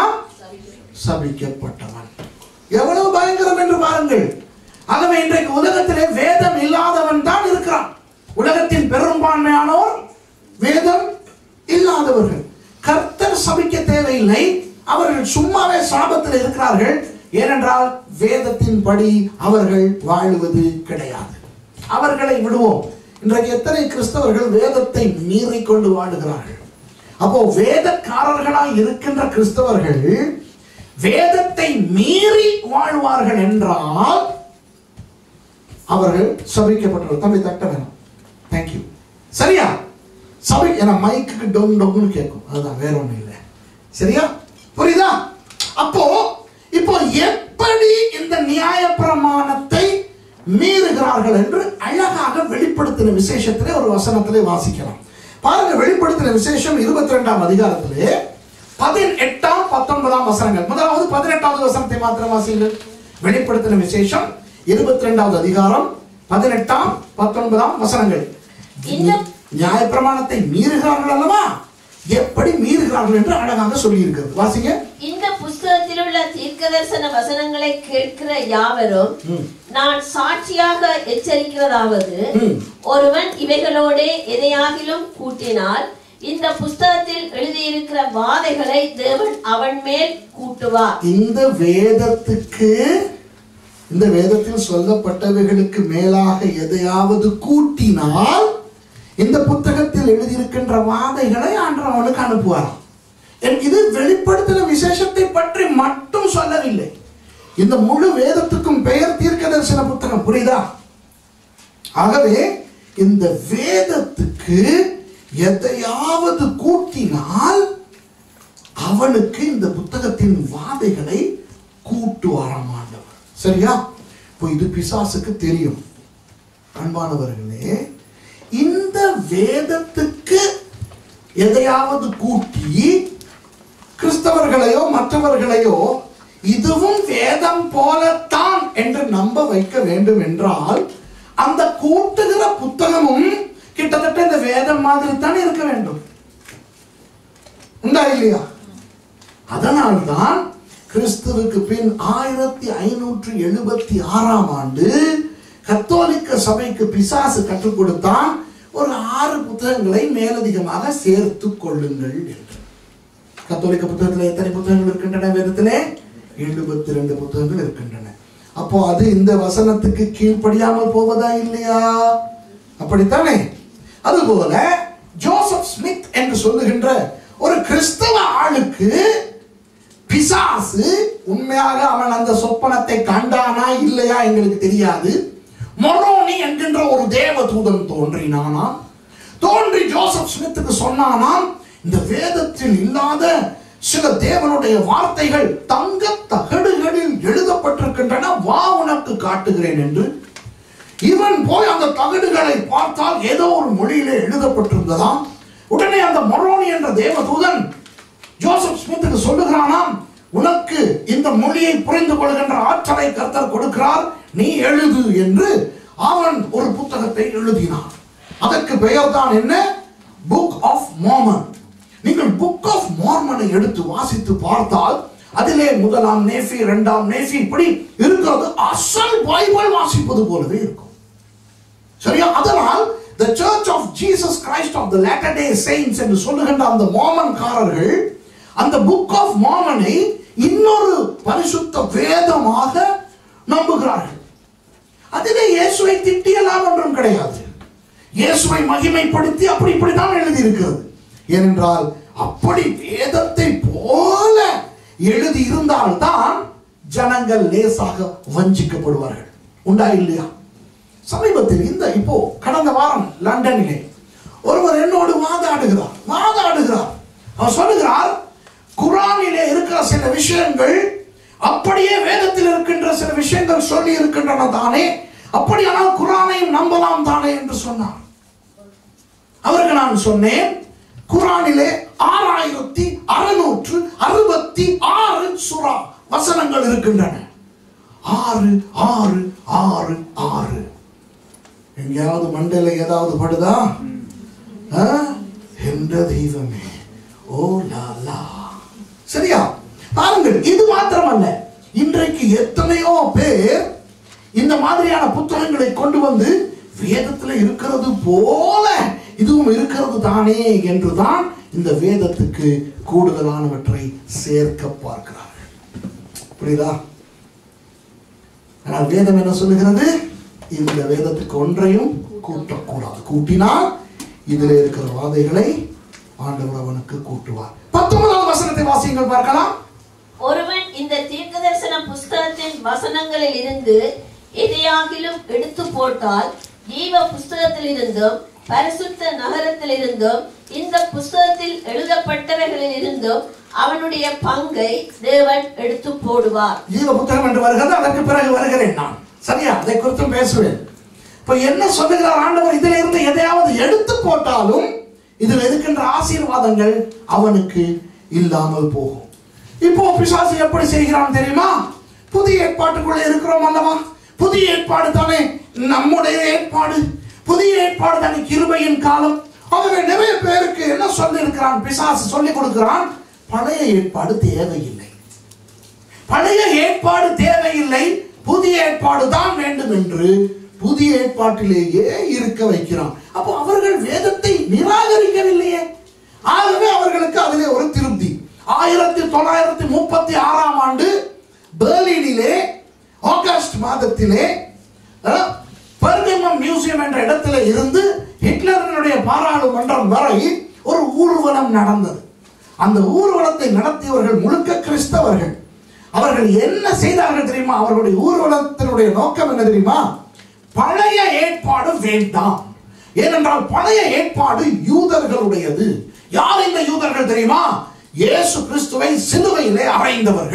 சபிக்கப்பட்டவன் எவ்வளவு பயங்கரம் என்று பாருங்கள் ஆகவே இன்றைக்கு உலகத்திலே வேதம் இல்லாதவன் தான் இருக்கிறான் உலகத்தின் பெரும்பான்மையானோர் வேதம் இல்லாதவர்கள் கர்த்தர் சபிக்க தேவையில்லை அவர்கள் சும்மாவே சாபத்தில் இருக்கிறார்கள் ஏனென்றால் வேதத்தின் படி அவர்கள் வாழுவது கிடையாது அவர்களை விடுவோம் இன்றைக்கு எத்தனை கிறிஸ்தவர்கள் வேதத்தை மீறி கொண்டு வாழுகிறார்கள் அப்போ வேதக்காரர்களாய் இருக்கின்ற கிறிஸ்தவர்கள் வேதத்தை மீறி வாழ்வார்கள் என்றால் அவர்கள் சபிக்கப்பட்டவர்கள் தம்பி தட்ட வேணும் தேங்க்யூ சரியா சபை என மைக்குக்கு டொங் டொங்னு கேட்கும் அதுதான் வேற ஒண்ணும் இல்லை சரியா புரியுதா அப்போ இப்போ எப்படி இந்த நியாய பிரமாணத்தை மீறுகிறார்கள் என்று அழகாக வெளிப்படுத்தின விசேஷத்திலே ஒரு வசனத்திலே வாசிக்கலாம் பாருங்க வெளிப்படுத்தின விசேஷம் இருபத்தி ரெண்டாம் அதிகாரத்திலே பதினெட்டாம் பத்தொன்பதாம் வசனங்கள் முதலாவது பதினெட்டாவது வசனத்தை மாத்திரம் வாசிங்கள் வெளிப்படுத்தின விசேஷம் இருபத்தி ரெண்டாவது அதிகாரம் பதினெட்டாம் பத்தொன்பதாம் வசனங்கள் இந்த- நியாயப்பிரமாணத்தை மீறுகிறார்கள் அல்லவா எப்படி மீறுகிறார்கள் என்று அழகாக சொல்லி இருக்கிறது வாசிங்க இந்த புஸ்தகத்தில் உள்ள தீர்க்கதரிசன வசனங்களை கேட்கிற யாவரும் ம். நான் சாட்சியாக எச்சரிக்கிறதாவது ம். ஒருவன் இவைகளோடே எதையாகிலும் கூட்டினால் இந்த புஸ்தகத்தில் எழுதியிருக்கிற வாதைகளை தேவன் அவன் மேல் கூட்டுவார் இந்த வேதத்துக்கு இந்த வேதத்தில் சொல்லப்பட்டவைகளுக்கு மேலாக எதையாவது கூட்டினால் இந்த புத்தகத்தில் எழுதியிருக்கின்ற வாதைகளை ஆண்டவர் அவனுக்கு அனுப்புவாராம் என் இது வெளிப்படுத்தின விசேஷத்தை பற்றி மட்டும் சொல்லவில்லை இந்த முழு வேதத்துக்கும் பெயர் தீர்க்க தரிசன புத்தகம் புரியுதா ஆகவே இந்த வேதத்துக்கு எதையாவது கூட்டினால் அவனுக்கு இந்த புத்தகத்தின் வாதைகளை கூட்டுவாராம் ஆண்டவர் சரியா இப்போ இது பிசாசுக்கு தெரியும் அன்பானவர்களே இந்த வேதத்துக்கு எதையாவது கூட்டி கிறிஸ்தவர்களையோ மற்றவர்களையோ இதுவும் வேதம் போலத்தான் என்று நம்ப வைக்க வேண்டும் என்றால் அந்த கூட்டுகிற புத்தகமும் கிட்டத்தட்ட இந்த வேதம் மாதிரி தான் இருக்க வேண்டும் உண்டா இல்லையா அதனால்தான் கிறிஸ்துவுக்கு பின் ஆயிரத்தி ஐநூற்றி எழுபத்தி ஆறாம் ஆண்டு கத்தோலிக்க சபைக்கு பிசாசு கற்றுக் கொடுத்தான் ஒரு ஆறு புத்தகங்களை மேலதிகமாக சேர்த்து கொள்ளுங்கள் என்று கத்தோலிக்க புத்தகத்தில் எத்தனை புத்தகங்கள் இருக்கின்றன வேதத்திலே எழுபத்தி ரெண்டு புத்தகங்கள் இருக்கின்றன அப்போ அது இந்த வசனத்துக்கு கீழ்ப்படியாமல் போவதா இல்லையா அப்படித்தானே அதுபோல ஜோசப் ஸ்மித் என்று சொல்லுகின்ற ஒரு கிறிஸ்தவ ஆளுக்கு பிசாசு உண்மையாக அவன் அந்த சொப்பனத்தை கண்டானா இல்லையா எங்களுக்கு தெரியாது மொரோனி என்கின்ற ஒரு தேவ தூதன் தோன்றினானாம் தோன்றி ஜோசப் ஸ்மித்துக்கு சொன்னானாம் இந்த வேதத்தில் இல்லாத சில தேவனுடைய வார்த்தைகள் தங்க தகடுகளில் எழுதப்பட்டிருக்கின்றன வா உனக்கு காட்டுகிறேன் என்று இவன் போய் அந்த தகடுகளை பார்த்தால் ஏதோ ஒரு மொழியிலே எழுதப்பட்டிருந்ததாம் உடனே அந்த மொரோனி என்ற தேவதூதன் ஜோசப் ஸ்மித்துக்கு சொல்லுகிறானாம் உனக்கு இந்த மொழியை புரிந்து கொள்கின்ற ஆற்றலை கர்த்தர் கொடுக்கிறார் நீ எழுது என்று அவன் ஒரு புத்தகத்தை எழுதினான் அதற்கு பெயர் தான் என்ன புக் ஆஃப் மோமன் நீங்கள் புக் ஆஃப் மார்மனை எடுத்து வாசித்து பார்த்தால் அதிலே முதலாம் நேஃபி இரண்டாம் நேஃபி இப்படி இருக்கிறது அசல் பைபிள் வாசிப்பது போலவே இருக்கும் சரியா அதனால் the church of jesus christ of the latter day saints என்று சொல்லுகின்ற அந்த மோமன்காரர்கள் அந்த புக் ஆஃப் மாமனை இன்னொரு பரிசுத்த வேதமாக நம்புகிறார்கள் அதிலே இயேசுவை திட்டியலாம் ஒன்றும் கிடையாது இயேசுவை மகிமைப்படுத்தி அப்படி இப்படிதான் எழுதி இருக்கிறது ஏனென்றால் அப்படி வேதத்தை போல எழுதி இருந்தால்தான் ஜனங்கள் லேசாக வஞ்சிக்கப்படுவார்கள் உண்டா இல்லையா சமீபத்தில் இந்த இப்போ கடந்த வாரம் லண்டனிலே ஒருவர் என்னோடு வாதாடுகிறார் வாதாடுகிறார் அவர் சொல்லுகிறார் குரானிலே இருக்கிற சில விஷயங்கள் அப்படியே வேதத்தில் இருக்கின்ற சில விஷயங்கள் சொல்லி இருக்கின்றன தானே அப்படியானால் குரானையும் நம்பலாம் தானே என்று சொன்னார் அவருக்கு நான் சொன்னேன் குரானிலே ஆறாயிரத்தி அறுநூற்று அறுபத்தி ஆறு சுறா வசனங்கள் இருக்கின்றன ஆறு ஆறு ஆறு ஆறு எங்கேயாவது மண்டையில ஏதாவது படுதா ஆ? என்ற தெய்வமே ஓ லா லா சரியா பாருங்கள் இது மாத்திரமல்ல இன்றைக்கு எத்தனையோ பேர் இந்த மாதிரியான புத்தகங்களை கொண்டு வந்து வேதத்துல இருக்கிறது போல இதுவும் இருக்கிறது தானே என்றுதான் இந்த வேதத்துக்கு கூடுதலானவற்றை சேர்க்க பார்க்கிறார்கள் புரியுதா ஆனால் வேதம் என்ன சொல்லுகிறது இந்த வேதத்துக்கு ஒன்றையும் கூட்டக்கூடாது கூட்டினால் இதில் இருக்கிற வாதைகளை ஆண்டவர் அவனுக்கு கூட்டுவார் பத்தொன்பதாவது வசனத்தை வாசியுங்கள் பார்க்கலாம் ஒருவன் இந்த தீர்க்கதரிசன புஸ்தகத்தின் வசனங்களில் இருந்து எதையாகிலும் எடுத்து போட்டால் ஜீவ புஸ்தகத்தில் இருந்தும் பரிசுத்த நகரத்தில் இருந்தும் இந்த புஸ்தகத்தில் எழுதப்பட்டவைகளில் இருந்தும் அவனுடைய பங்கை தேவன் எடுத்து போடுவார் ஜீவ புத்தகம் என்று வருகிறது அதற்கு பிறகு வருகிறேன் நான் சரியா அதை குறித்தும் பேசுவேன் இப்ப என்ன சொல்லுகிறார் ஆண்டவர் இதில் இருந்து எதையாவது எடுத்து போட்டாலும் இதில் இருக்கின்ற ஆசீர்வாதங்கள் அவனுக்கு இல்லாமல் போகும் இப்போ பிசாசு எப்படி செய்கிறான் தெரியுமா புதிய ஏற்பாட்டுக்குள்ள இருக்கிறோம் அல்லவா புதிய ஏற்பாடு தானே நம்முடைய ஏற்பாடு புதிய ஏற்பாடு தானே கிருபையின் காலம் ஆகவே நிறைய பேருக்கு என்ன சொல்லி இருக்கிறான் பிசாசு சொல்லி கொடுக்கிறான் பழைய ஏற்பாடு தேவையில்லை பழைய ஏற்பாடு தேவையில்லை புதிய ஏற்பாடு தான் வேண்டும் என்று புதிய ஏற்பாட்டிலேயே இருக்க வைக்கிறான் அப்போ அவர்கள் வேதத்தை நிராகரிக்கவில்லையே ஆகவே அவர்களுக்கு அதிலே ஒரு திருப்தி ஆயிரத்தி தொள்ளாயிரத்தி முப்பத்தி ஆறாம் ஆண்டு பெர்லினிலே ஆகஸ்ட் மாதத்திலே அஹ், பெர்கமம் மியூசியம் என்ற இடத்துல இருந்து ஹிட்லரினுடைய பாராளுமன்றம் வரை ஒரு ஊர்வலம் நடந்தது அந்த ஊர்வலத்தை நடத்தியவர்கள் முழுக்க கிறிஸ்தவர்கள் அவர்கள் என்ன செய்தார்கள் தெரியுமா அவர்களுடைய ஊர்வலத்தினுடைய நோக்கம் என்ன தெரியுமா பழைய ஏற்பாடு வேண்டாம் ஏனென்றால் பழைய ஏற்பாடு யூதர்களுடையது யார் இந்த யூதர்கள் தெரியுமா இயேசு கிறிஸ்துவை சிலுவையிலே அறைந்தவர்கள்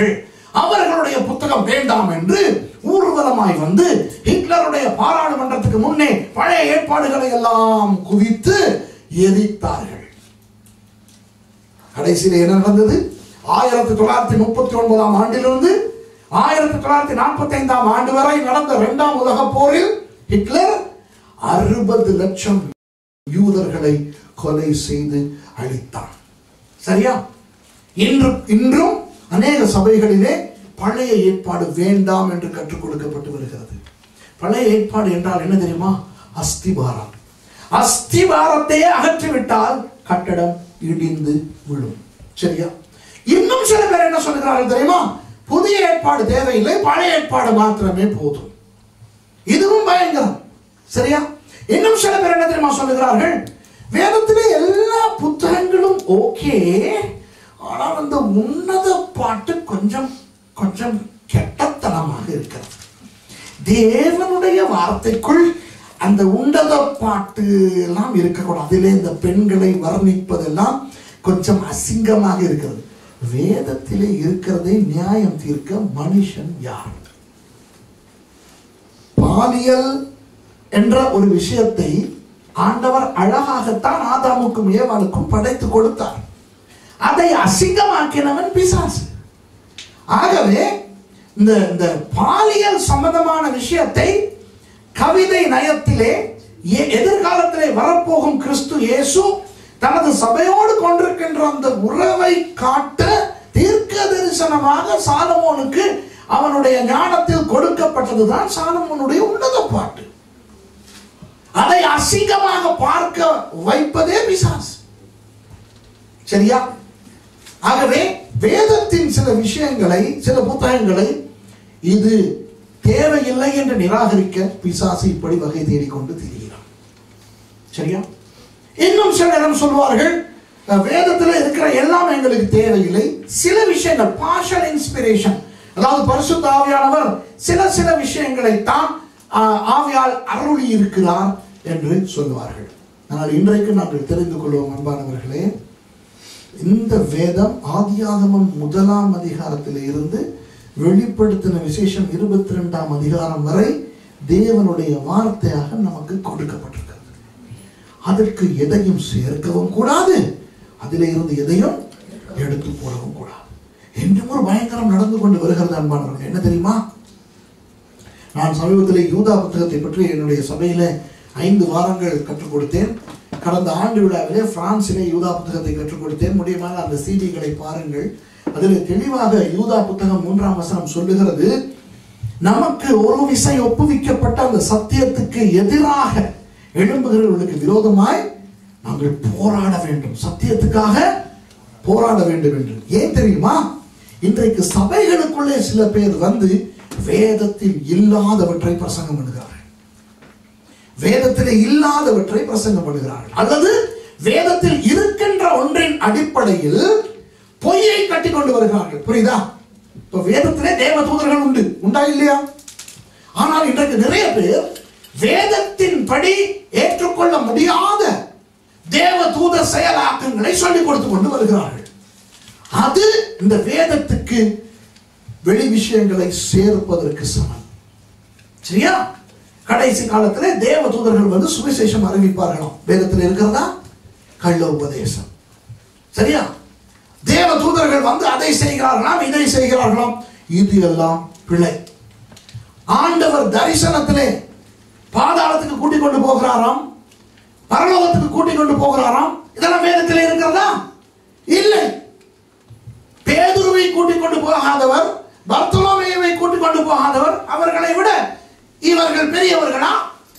அவர்களுடைய புத்தகம் வேண்டாம் என்று ஊர்வலமாய் வந்து ஹிட்லருடைய பாராளுமன்றத்துக்கு முன்னே பழைய ஏற்பாடுகளை எல்லாம் குவித்து எரித்தார்கள் கடைசியில் என்ன நடந்தது ஆயிரத்தி தொள்ளாயிரத்தி முப்பத்தி ஒன்பதாம் ஆண்டிலிருந்து ஆயிரத்தி தொள்ளாயிரத்தி நாற்பத்தி ஐந்தாம் ஆண்டு வரை நடந்த இரண்டாம் உலக போரில் ஹிட்லர் அறுபது லட்சம் யூதர்களை கொலை செய்து அழித்தான் சரியா இன்று இன்றும் அநேக சபைகளிலே பழைய ஏற்பாடு வேண்டாம் என்று கற்றுக் கொடுக்கப்பட்டு வருகிறது பழைய ஏற்பாடு என்றால் என்ன தெரியுமா அஸ்திபாரம் அஸ்திபாரத்தையே அகற்றிவிட்டால் கட்டடம் இடிந்து விழும் சரியா இன்னும் சில பேர் என்ன சொல்லுகிறார்கள் தெரியுமா புதிய ஏற்பாடு தேவையில்லை பழைய ஏற்பாடு மாத்திரமே போதும் இதுவும் பயங்கரம் சரியா இன்னும் சில பேர் என்ன தெரியுமா சொல்லுகிறார்கள் வேதத்திலே எல்லா புத்தகங்களும் ஓகே ஆனால் அந்த உன்னத பாட்டு கொஞ்சம் கொஞ்சம் கெட்டத்தனமாக இருக்கிறது தேவனுடைய வார்த்தைக்குள் அந்த உன்னத பாட்டு எல்லாம் இருக்கக்கூடாது அதிலே இந்த பெண்களை வர்ணிப்பதெல்லாம் கொஞ்சம் அசிங்கமாக இருக்கிறது வேதத்திலே இருக்கிறதை நியாயம் தீர்க்க மனுஷன் யார் பாலியல் என்ற ஒரு விஷயத்தை ஆண்டவர் அழகாகத்தான் ஆதாமுக்கும் ஏவாளுக்கும் படைத்து கொடுத்தார் அதை அசிங்கமாக்கினவன் பிசாசு ஆகவே இந்த இந்த பாலியல் சம்பந்தமான விஷயத்தை கவிதை நயத்திலே எ- எதிர்காலத்திலே வரப்போகும் கிறிஸ்து இயேசு தனது சபையோடு கொண்டிருக்கின்ற அந்த உறவை காட்ட தீர்க்க தரிசனமாக சாலமோனுக்கு அவனுடைய ஞானத்தில் கொடுக்கப்பட்டதுதான் சாலமோனுடைய உன்னத பாட்டு அதை அசிங்கமாக பார்க்க வைப்பதே பிசாசு சரியா ஆகவே வேதத்தின் சில விஷயங்களை சில புத்தகங்களை இது தேவையில்லை என்று நிராகரிக்க பிசாசு இப்படி வகை தேடிக்கொண்டு திரிகிறான் சரியா இன்னும் சில நேரம் சொல்வார்கள் அஹ், வேதத்துல இருக்கிற எல்லாம் எங்களுக்கு தேவையில்லை சில விஷயங்கள் பார்ஷல் இன்ஸ்பிரேஷன் அதாவது பரிசுத்த ஆவியானவர் சில சில விஷயங்களை தான் ஆஹ், ஆவியால் அருளி இருக்கிறார் என்று சொல்லுவார்கள் ஆனால் இன்றைக்கு நாங்கள் தெரிந்து கொள்வோம் அன்பானவர்களே இந்த வேதம் ஆதியாகமம் முதலாம் அதிகாரத்தில் இருந்து வெளிப்படுத்தின விசேஷம் இருபத்தி ரெண்டாம் அதிகாரம் வரை தேவனுடைய வார்த்தையாக நமக்கு கொடுக்கப்பட்டிருக்கிறது அதற்கு எதையும் சேர்க்கவும் கூடாது அதிலே இருந்து எதையும் எடுத்து போடவும் கூடாது என்றும் ஒரு பயங்கரம் நடந்து கொண்டு வருகிறது அன்பானவர்கள் என்ன தெரியுமா நான் சமீபத்திலே யூதா புத்தகத்தை பற்றி என்னுடைய சபையில ஐந்து வாரங்கள் கற்றுக் கொடுத்தேன் கடந்த ஆண்டு விழாவிலே பிரான்சிலே யூதா புத்தகத்தை கற்றுக் கொடுத்தேன் முடியுமாக அந்த சீடிகளை பாருங்கள் அதில் தெளிவாக யூதா புத்தகம் மூன்றாம் வசனம் சொல்லுகிறது நமக்கு ஒரு விசை ஒப்புவிக்கப்பட்ட அந்த சத்தியத்துக்கு எதிராக எழும்புகிறவர்களுக்கு விரோதமாய் நாங்கள் போராட வேண்டும் சத்தியத்துக்காக போராட வேண்டும் என்று ஏன் தெரியுமா இன்றைக்கு சபைகளுக்குள்ளே சில பேர் வந்து வேதத்தில் இல்லாதவற்றை பிரசங்கம் பண்ணுகிறார்கள் வேதத்திலே இல்லாதவற்றை பிரசங்கம் பண்ணுகிறார்கள் அல்லது வேதத்தில் இருக்கின்ற ஒன்றின் அடிப்படையில் பொய்யை கட்டி கொண்டு வருகிறார்கள் புரியுதா இப்ப வேதத்திலே தேவ தூதர்கள் உண்டு உண்டா இல்லையா ஆனால் இன்றைக்கு நிறைய பேர் வேதத்தின் படி ஏற்றுக்கொள்ள முடியாத தேவ தூத செயலாக்கங்களை சொல்லிக் கொடுத்து கொண்டு வருகிறார்கள் அது இந்த வேதத்துக்கு வெளி விஷயங்களை சேர்ப்பதற்கு சமம் சரியா கடைசி காலத்திலே தேவ தூதர்கள் வந்து சுவிசேஷம் அறிவிப்பார்களாம் வேதத்தில் இருக்கிறதா கள்ள உபதேசம் சரியா தேவ தூதர்கள் வந்து அதை செய்கிறார்களாம் இதை செய்கிறார்களாம் இது எல்லாம் பிழை ஆண்டவர் தரிசனத்திலே பாதாளத்துக்கு கூட்டிக் கொண்டு போகிறாராம் பரலோகத்துக்கு கூட்டிக் கொண்டு போகிறாராம் இதெல்லாம் வேதத்திலே இருக்கிறதா இல்லை பேதுருவை கூட்டிக் கொண்டு போகாதவர் பர்த்தலோமையை கூட்டிக் கொண்டு போகாதவர் அவர்களை விட இவர்கள் பெரியவர்களா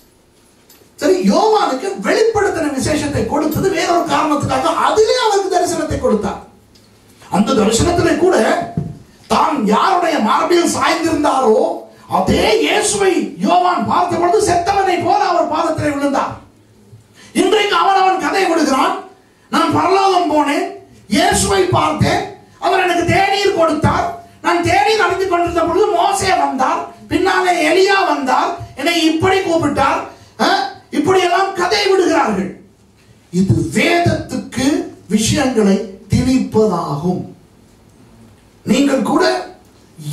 சரி யோவானுக்கு வெளிப்படுத்தின விசேஷத்தை கொடுத்தது வேறொரு காரணத்துக்காக அதிலே அவருக்கு தரிசனத்தை கொடுத்தார் அந்த தரிசனத்திலே கூட தான் யாருடைய மார்பில் சாய்ந்திருந்தாரோ அதே இயேசுவை யோவான் பார்த்த பொழுது செத்தவனை போல அவர் பாதத்திலே விழுந்தார் இன்றைக்கு அவன் அவன் கதை விடுகிறான் நான் பரலோகம் போனேன் இயேசுவை பார்த்தேன் அவர் எனக்கு தேநீர் கொடுத்தார் நான் தேநீர் அணிந்து கொண்டிருந்த பொழுது மோசே வந்தார் பின்னாலே எலியா வந்தார் என்னை இப்படி கூப்பிட்டார் அஹ், இப்படியெல்லாம் கதை விடுகிறார்கள் இது வேதத்துக்கு விஷயங்களை திணிப்பதாகும் நீங்கள் கூட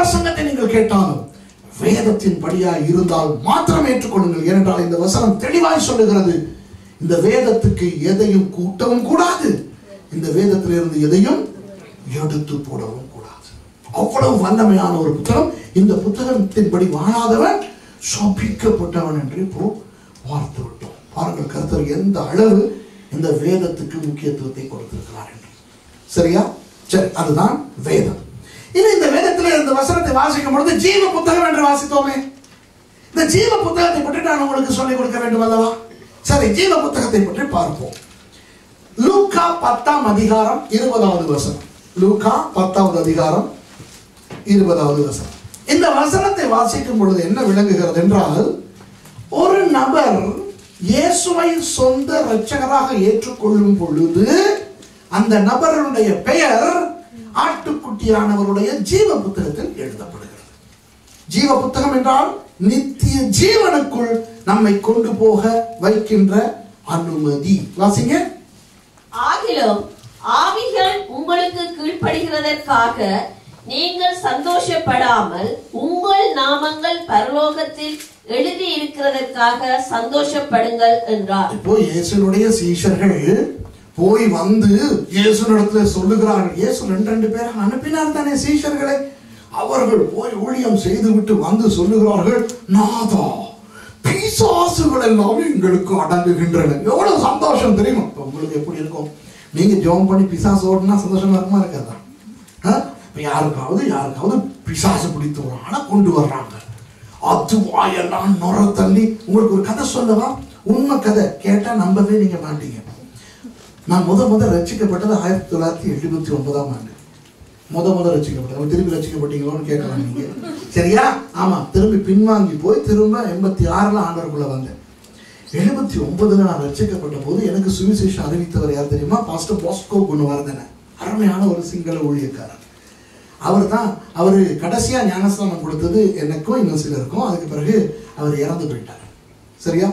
பிரசங்கத்தை நீங்கள் கேட்டாலும் வேதத்தின் படியா இருந்தால் மாத்திரம் ஏற்றுக்கொள்ளுங்கள் ஏனென்றால் இந்த வசனம் தெளிவாய் சொல்லுகிறது இந்த வேதத்துக்கு எதையும் கூட்டவும் கூடாது இந்த வேதத்திலிருந்து எதையும் எடுத்து போடவும் கூடாது அவ்வளவு வல்லமையான ஒரு புத்தகம் இந்த புத்தகத்தின்படி வாழாதவன் சபிக்கப்பட்டவன் என்று இப்போ பார்த்து விட்டோம் பாருங்கள் கர்த்தர் எந்த அளவு இந்த வேதத்துக்கு முக்கியத்துவத்தை கொடுத்திருக்கிறார் என்று சரியா சரி அதுதான் வேதம் இனி இந்த வேதத்தில் இந்த வசனத்தை வாசிக்கும் பொழுது ஜீவ புத்தகம் என்று வாசித்தோமே இந்த ஜீவ புத்தகத்தை பற்றி நான் உங்களுக்கு சொல்லிக் கொடுக்க வேண்டும் அல்லவா சரி ஜீவ புத்தகத்தை பற்றி பார்ப்போம் லூக்கா பத்தாம் அதிகாரம் இருபதாவது வசனம் லூக்கா பத்தாவது அதிகாரம் இருபதாவது வசனம் இந்த வசனத்தை வாசிக்கும் பொழுது என்ன விளங்குகிறது என்றால் ஒரு நபர் இயேசுவை சொந்த இரட்சகராக ஏற்றுக்கொள்ளும் பொழுது அந்த நபருடைய பெயர் ஆட்டுக்குட்டியானவருடைய ஜீவ புத்தகத்தில் எழுதப்படுகிறது ஜீவ புத்தகம் என்றால் நித்திய ஜீவனுக்குள் நம்மை கொண்டு போக வைக்கின்ற அனுமதி வாசிங்க ஆகிலும் ஆவிகள் உங்களுக்கு கீழ்ப்படுகிறதற்காக நீங்கள் சந்தோஷப்படாமல் உங்கள் நாமங்கள் பரலோகத்தில் எழுதி இருக்கிறதற்காக சந்தோஷப்படுங்கள் என்றார் இப்போ இயேசுனுடைய சீஷர்கள் போய் வந்து இயேசுனிடத்துல சொல்லுகிறார்கள் இயேசு ரெண்டு ரெண்டு பேரை அனுப்பினார் தானே சீஷர்களை அவர்கள் போய் ஊழியம் செய்துவிட்டு வந்து சொல்லுகிறார்கள் நாதா பிசாசுகள் எல்லாம் எங்களுக்கு அடங்குகின்றன எவ்வளவு சந்தோஷம் தெரியுமா இப்ப உங்களுக்கு எப்படி இருக்கும் நீங்க ஜெபம் பண்ணி பிசாசு ஓடுனா சந்தோஷமா இருக்குமா இருக்காதா ஆ? இப்ப யாருக்காவது யாருக்காவது பிசாசு பிடித்து ஒரு ஆளை கொண்டு வர்றாங்க அது வாயெல்லாம் நுர தள்ளி உங்களுக்கு ஒரு கதை சொல்லவா உண்மை கதை கேட்டா நம்பவே நீங்க மாட்டீங்க நான் முத முத ரசிக்கப்பட்டது ஆயிரத்தி தொள்ளாயிரத்தி எழுபத்தி ஒன்பதாம் ஆண்டு முத முத ரசிக்கப்பட்டது திருப்பி ரசிக்கப்பட்டீங்களோன்னு கேட்கலாம் நீங்க சரியா ஆமா திரும்பி பின்வாங்கி போய் திரும்ப எண்பத்தி ஆறுல ஆண்டவருக்குள்ள வந்தேன் எழுபத்தி ஒன்பதுல நான் ரசிக்கப்பட்ட போது எனக்கு சுவிசேஷம் அறிவித்தவர் யார் தெரியுமா பாஸ்டர் பாஸ்கோ குணவர்தன அருமையான ஒரு சிங்கள ஊழியக்காரர் அவர் தான் அவர் கடைசியா ஞானஸ்தானம் கொடுத்தது எனக்கும் இன்னும் சிலருக்கும் அதுக்கு பிறகு அவர் இறந்து போயிட்டார் சரியா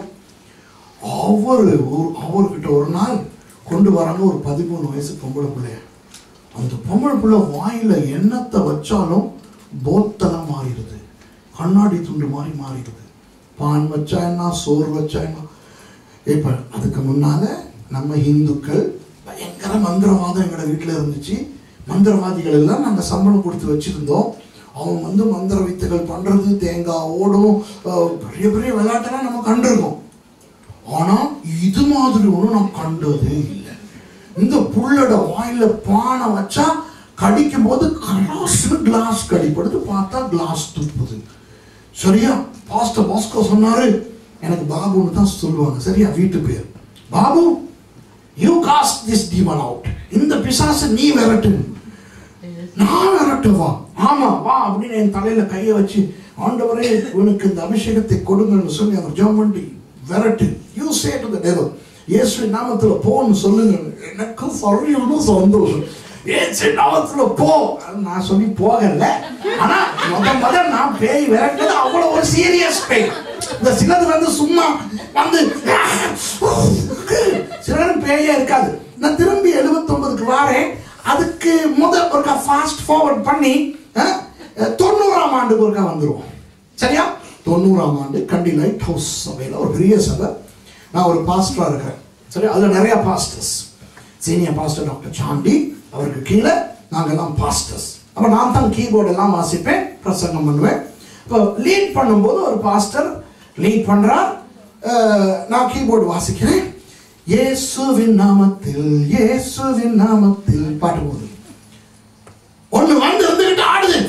அவர் ஒரு- அவர்கிட்ட ஒரு நாள் கொண்டு வராங்க ஒரு பதிமூணு வயசு பொம்பளை பிள்ளைய அந்த பொம்பளை பிள்ளை வாயில எண்ணத்தை வச்சாலும் போத்தலா மாறிடுது கண்ணாடி துண்டு மாதிரி மாறிடுது பான் வச்சா என்ன சோறு வச்சா என்ன இப்ப அதுக்கு முன்னால நம்ம இந்துக்கள் பயங்கர மந்திரவாதம் எங்களோட வீட்டுல இருந்துச்சு மந்திரவாதிகள் எல்லாம் நாங்க சம்பளம் கொடுத்து வச்சிருந்தோம் அவன் வந்து மந்திர வித்தைகள் பண்றது தேங்காய் ஓடும் அஹ், பெரிய பெரிய விளையாட்டெல்லாம் நம்ம கண்டிருக்கோம் ஆனா இது மாதிரி ஒண்ணும் நான் கண்டதே இல்லை இந்த புள்ளோட வாயில பானை வச்சா கடிக்கும் போது கிளாஸ் கிளாஸ் கடிப்படுது பார்த்தா கிளாஸ் துப்புது சரியா பாஸ்டர் பாஸ்கோ சொன்னாரு எனக்கு பாபுன்னு தான் சொல்லுவாங்க சரியா வீட்டு பேர் Babu you cast this demon out இந்த பிசாசு நீ விரட்டு நான் விரட்டுவா ஆமா வா அப்படின்னு என் தலையில கையை வச்சு ஆண்டவரே உனக்கு இந்த அபிஷேகத்தை கொடுங்கன்னு சொல்லி அவர் ஜெபம் பண்ணி விரட்டு யூ சே டு த டெவல் இயேசு நாமத்துல போன்னு சொல்லுங்க எனக்கு சரியான சந்தோஷம் இயேசு நாமத்துல போ அது நான் சொல்லி போகல ஆனா முத முத நான் பேய் விரட்டுறது அவ்வளவு ஒரு சீரியஸ் பேய் இந்த சிலது வந்து சும்மா வந்து சிலரும் பேயே இருக்காது நான் திரும்பி 79க்கு வாரேன் அதுக்கு முத ஒருக்கா ஃபாஸ்ட் ஃபார்வர்ட் பண்ணி அஹ், அஹ், தொண்ணூறாம் ஆண்டுக்கு ஒருக்கா வந்துருவோம் சரியா தொண்ணூறாம் ஆண்டு கண்டி லைட் ஹவுஸ் சபையில் ஒரு பெரிய சபை நான் ஒரு பாஸ்டரா இருக்கிறேன் சரி அதுல நிறைய pastors senior pastor doctor Sandy அவருக்கு கீழே நாங்கெல்லாம் பாஸ்டர்ஸ் அப்ப நான் தான் கீபோர்டு எல்லாம் வாசிப்பேன் பிரசங்கம் பண்ணுவேன் இப்போ லீட் பண்ணும்போது ஒரு பாஸ்டர் லீட் பண்றார் அஹ், நான் கீபோர்டு வாசிக்கிறேன் இயேசுவின் நாமத்தில் இயேசுவின் நாமத்தில் பாட்டு போகுது ஒண்ணு வந்து இருந்துகிட்டு ஆடுது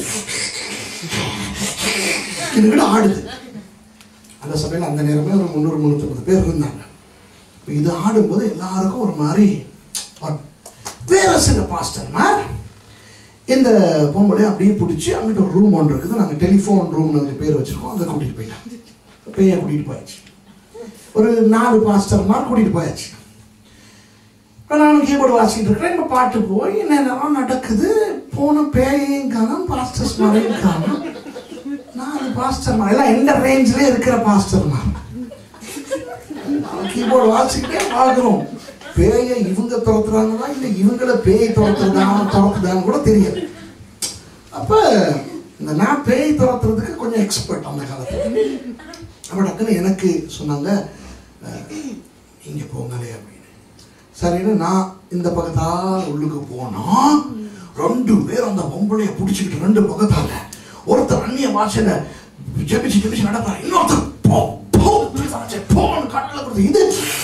இருந்துகிட்டு ஆடுது அந்த சபையில் அந்த நேரமே ஒரு முந்நூறு முந்நூற்றம்பது பேர் இருந்தாங்க இப்ப இது ஆடும்போது எல்லாருக்கும் ஒரு மாதிரி வ- வேற சில பாஸ்டர்மார் இந்த பொம்பளை அப்படியே பிடிச்சி அங்கிட்ட ஒரு ரூம் ஒன்று இருக்குது நாங்கள் டெலிஃபோன் ரூம்னு அதுக்கு பேர் வச்சிருக்கோம் அதை கூட்டிகிட்டு போயிட்டாங்க பேயை கூட்டிகிட்டு போயாச்சு ஒரு நாலு பாஸ்டர்மார் கூட்டிகிட்டு போயாச்சு இப்போ நான் கீபோர்டு வாசிக்கிட்டு இருக்கிறேன் இப்போ பாட்டு போய் என்னென்னலாம் நடக்குது போன பேயையும் காணும் பாஸ்டர்ஸ் மாதிரியும் காணும் நாலு பாஸ்டர்மார் எல்லாம் எந்த ரேஞ்சிலே இருக்கிற பாஸ்டர்மார் கீபோர்டு வாசிக்கிட்டே பார்க்குறோம் பேயை இவங்க துரத்துறாங்களா இல்லை இவங்கள பேய் துரத்துறதா துரத்துதான்னு கூட தெரியல அப்ப இந்த நான் பேய் துரத்துறதுக்கு கொஞ்சம் எக்ஸ்பர்ட் அந்த காலத்துல அப்ப டக்குன்னு எனக்கு சொன்னாங்க அஹ், இங்க போங்களே அப்படின்னு சரின்னு நான் இந்த பக்கத்தால் உள்ளுக்கு போனா ரெண்டு பேர் அந்த பொம்பளைய பிடிச்சிக்கிட்டு ரெண்டு பக்கத்தால ஒருத்தர் அந்நிய பாஷையில ஜெபிச்சு ஜெபிச்சு நடப்பாரு இன்னொருத்தர் போ போ பிசாசே, போன்னு கட்டளை கொடுத்து இது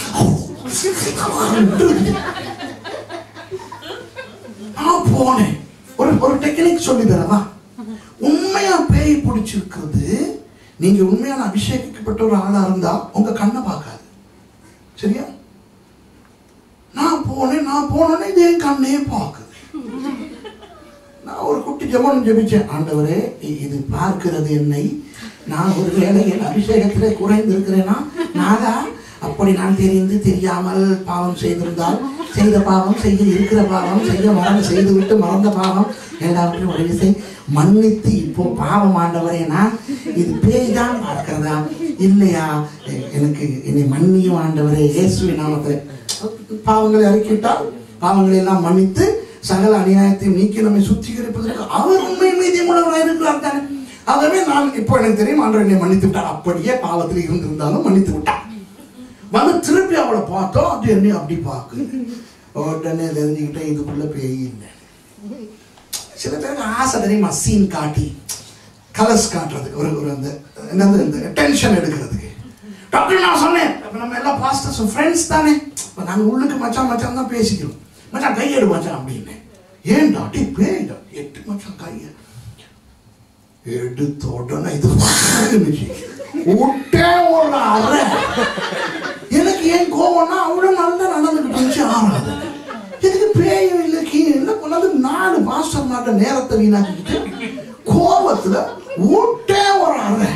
நான் போனேன் ஒரு ஒரு டெக்னிக் சொல்லி தரவா உண்மையா பேய் பிடிச்சிருக்கிறது நீங்க உண்மையான அபிஷேகிக்கப்பட்ட ஒரு ஆளா இருந்தா உங்க கண்ணை பார்க்காது சரியா நான் போனேன் நான் போனேன்னு இது என் கண்ணே பார்க்குது நான் ஒரு குட்டி ஜெபம் ஜெபிச்சேன் ஆண்டவரே இ- இது பார்க்கிறது என்னை நான் ஒரு வேளை என் அபிஷேகத்திலே குறைந்திருக்கிறேனா நாதா அப்படி நான் தெரிந்து தெரியாமல் பாவம் செய்திருந்தால் செய்த பாவம் செய்ய இருக்கிற பாவம் செய்ய மறந்து செய்து விட்டு மறந்த பாவம் எல்லாவற்றையும் ஒரு விசை மன்னித்து இப்போ பாவம் ஆண்டவரே நான் இது பேய் தான் பார்க்கிறதா இல்லையா எ- எனக்கு என்னை மன்னியும் ஆண்டவரே இயேசுவின் நாமத்தில் பாவங்களை அறிக்கிட்டால் பாவங்களை எல்லாம் மன்னித்து சகல அநியாயத்தையும் நீக்கி நம்மை சுத்திகரிப்பதற்கு அவர் உண்மை மீதியம் உள்ளவராக இருக்கிறார் தானே ஆகவே நான் இப்போ எனக்கு தெரியும் ஆண்டவர் என்னை மன்னித்து விட்டார் அப்படியே பாவத்தில் இருந்திருந்தாலும் மன்னித்து விட்டார் வந்து திருப்பி அவளை பார்த்தோம் அது என்னை அப்படி பார்க்குது உடனே தெரிஞ்சுக்கிட்டேன் இதுக்குள்ள பேய் இல்லை சில பேருக்கு ஆசை தெரியுமா சீன் காட்டி கலர்ஸ் காட்டுறதுக்கு ஒரு ஒரு அந்த என்னது இந்த டென்ஷன் எடுக்கிறதுக்கு டாக்டர் நான் சொன்னேன் அப்ப நம்ம எல்லாம் பாஸ்டர்ஸ் ஃப்ரெண்ட்ஸ் தானே இப்ப நாங்க உள்ளுக்கு மச்சான் மச்சான் தான் பேசிக்கிறோம் மச்சான் கையெடு மச்சான் அப்படின்னு ஏன்டா டே பேய்டா எட்டு மச்சான் கையை எடுத்த உடனே இது இருந்துச்சு விட்டே ஒரு அறை எனக்கு ஏன் கோவம்னா அவ்வளவு நல்லா நடந்துகிட்டு இருந்துச்சு ஆறாது இதுக்கு பேயும் இல்லை கீழே இல்லை கொண்டாந்து நாலு மாஸ்டர் நாட்ட நேரத்தை வீணாக்கிட்டு கோபத்துல விட்டே ஒரு அறை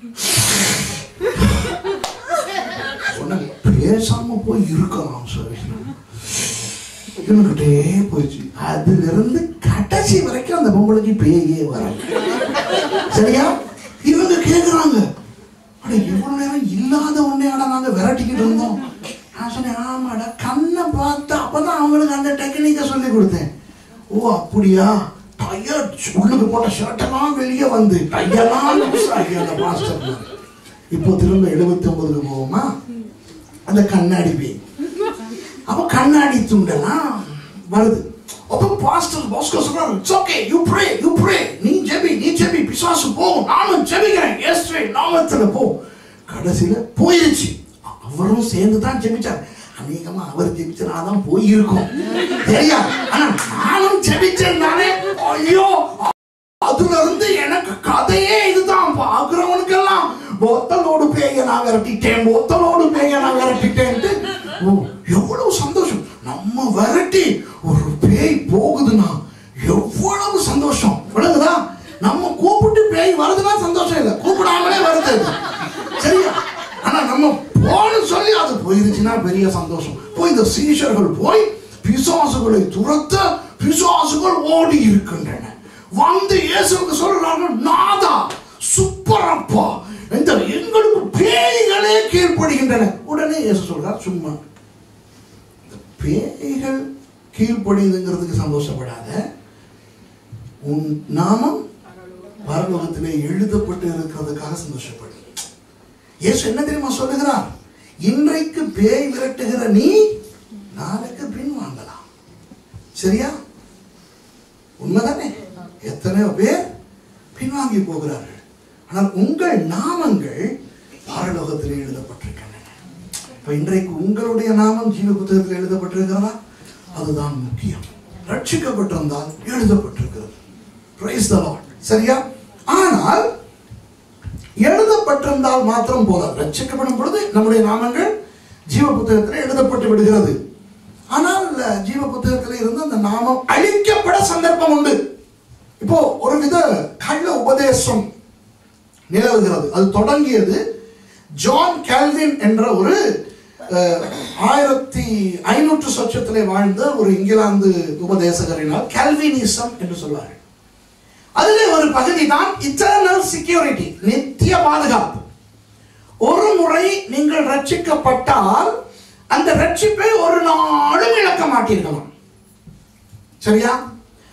சொன்னாங்க பேசாம போய் இருக்கலாம் சார் இருந்துகிட்டே போயிடுச்சு அதுல இருந்து கடைசி வரைக்கும் அந்த பொம்பளைக்கு பேயே வர சரியா இவங்க கேக்குறாங்க அட இவ்வளவு நேரம் இல்லாத ஒன்னையாட நாங்க விரட்டிக்கிட்டு இருந்தோம் நான் சொன்னேன் ஆமாடா கண்ணை பார்த்து அப்பதான் அவங்களுக்கு அந்த டெக்னிக்கை சொல்லி கொடுத்தேன் ஓ அப்படியா டயர் உள்ளுக்கு போட்ட ஷர்ட்டெல்லாம் வெளியே வந்து டையெல்லாம் லூஸ் ஆகி அந்த மாஸ்டர் இப்போ திரும்ப எழுபத்தி ஒன்பதுக்கு போவோமா அந்த கண்ணாடி பேய் அப்ப கண்ணாடி துண்டெல்லாம் வருது அப்ப பாஸ்டர் பாஸ்கோ சொல்றாரு it's okay you pray you pray நீ ஜெபி நீ ஜெபி பிசாசு போ நானும் ஜெபிக்கிறேன் இயேசுவே நாமத்துல போ கடைசியில போயிருச்சு அவரும் சேர்ந்து தான் ஜெபிச்சார் அநேகமா அவர் ஜெபிச்சனாதான் போயிருக்கும் சரியா ஆனா நானும் ஜெபிச்சேன் தானே ஐயோ அதுல இருந்து எனக்கு கதையே இதுதான் பாக்குறவனுக்கெல்லாம் ஒத்தலோடு பேய நான் விரட்டிட்டேன் ஒத்தலோடு பேய நான் விரட்டிட்டேன்ட்டு ஓ, எவ்வளவு சந்தோஷம் நம்ம விரட்டி ஒரு பேய் போகுதுன்னா எவ்வளவு சந்தோஷம் விளங்குதா நம்ம கூப்பிட்டு பேய் வருதுன்னா சந்தோஷம் இல்லை கூப்பிடாமலே வருது அது. சரியா ஆனா நம்ம போன்னு சொல்லி அது போயிருச்சுன்னா பெரிய சந்தோஷம் போய் இந்த சீஷர்கள் போய் பிசாசுகளை துரத்த பிசாசுகள் ஓடி இருக்கின்றன வந்து இயேசுவுக்கு சொல்றாங்க நாதா சுப்பரப்பா இந்த எங்களுக்கு பேய்களே கீழ்ப்படுகின்றன உடனே இயேசு சொல்றார் சும்மா இந்த பேய்கள் கீழ்ப்படியுதுங்கிறதுக்கு சந்தோஷப்படாத உன் நாமம் பரலோகத்திலே எழுதப்பட்டு இருக்கிறதுக்காக சந்தோஷப்படு இயேசு என்ன தெரியுமா சொல்லுகிறார் இன்றைக்கு பேய் விரட்டுகிற நீ நாளைக்கு பின் வாங்கலாம் சரியா உண்மைதானே எத்தனையோ பேர் பின்வாங்கி போகிறார்கள் ஆனால் உங்கள் நாமங்கள் பரலோகத்தில் எழுதப்பட்டிருக்கின்றன இப்ப இன்றைக்கு உங்களுடைய நாமம் ஜீவ புத்தகத்தில் எழுதப்பட்டிருக்கிறதா அதுதான் முக்கியம் ரட்சிக்கப்பட்டிருந்தால் எழுதப்பட்டிருக்கிறது Praise the Lord. சரியா ஆனால் எழுதப்பட்டிருந்தால் மாத்திரம் போதாது ரட்சிக்கப்படும் பொழுது நம்முடைய நாமங்கள் ஜீவ புத்தகத்தில் எழுதப்பட்டு விடுகிறது ஆனால் அஹ், ஜீவ புத்தகத்தில் இருந்து அந்த நாமம் அழிக்கப்பட சந்தர்ப்பம் உண்டு இப்போ ஒரு வித கள்ள உபதேசம் நிலவுகிறது அது தொடங்கியது ஜான் கால்வின் என்ற ஒரு அஹ், ஆயிரத்தி ஐநூற்று சொச்சத்திலே வாழ்ந்த ஒரு இங்கிலாந்து உபதேசகரினால் கால்வினிசம் என்று சொல்வார்கள் அதிலே ஒரு பகுதி தான் இட்டர்னல் செக்யூரிட்டி நித்திய பாதுகாப்பு ஒரு முறை நீங்கள் ரட்சிக்கப்பட்டால் அந்த ரட்சிப்பை ஒரு நாளும் இழக்க மாட்டீர்களாம் சரியா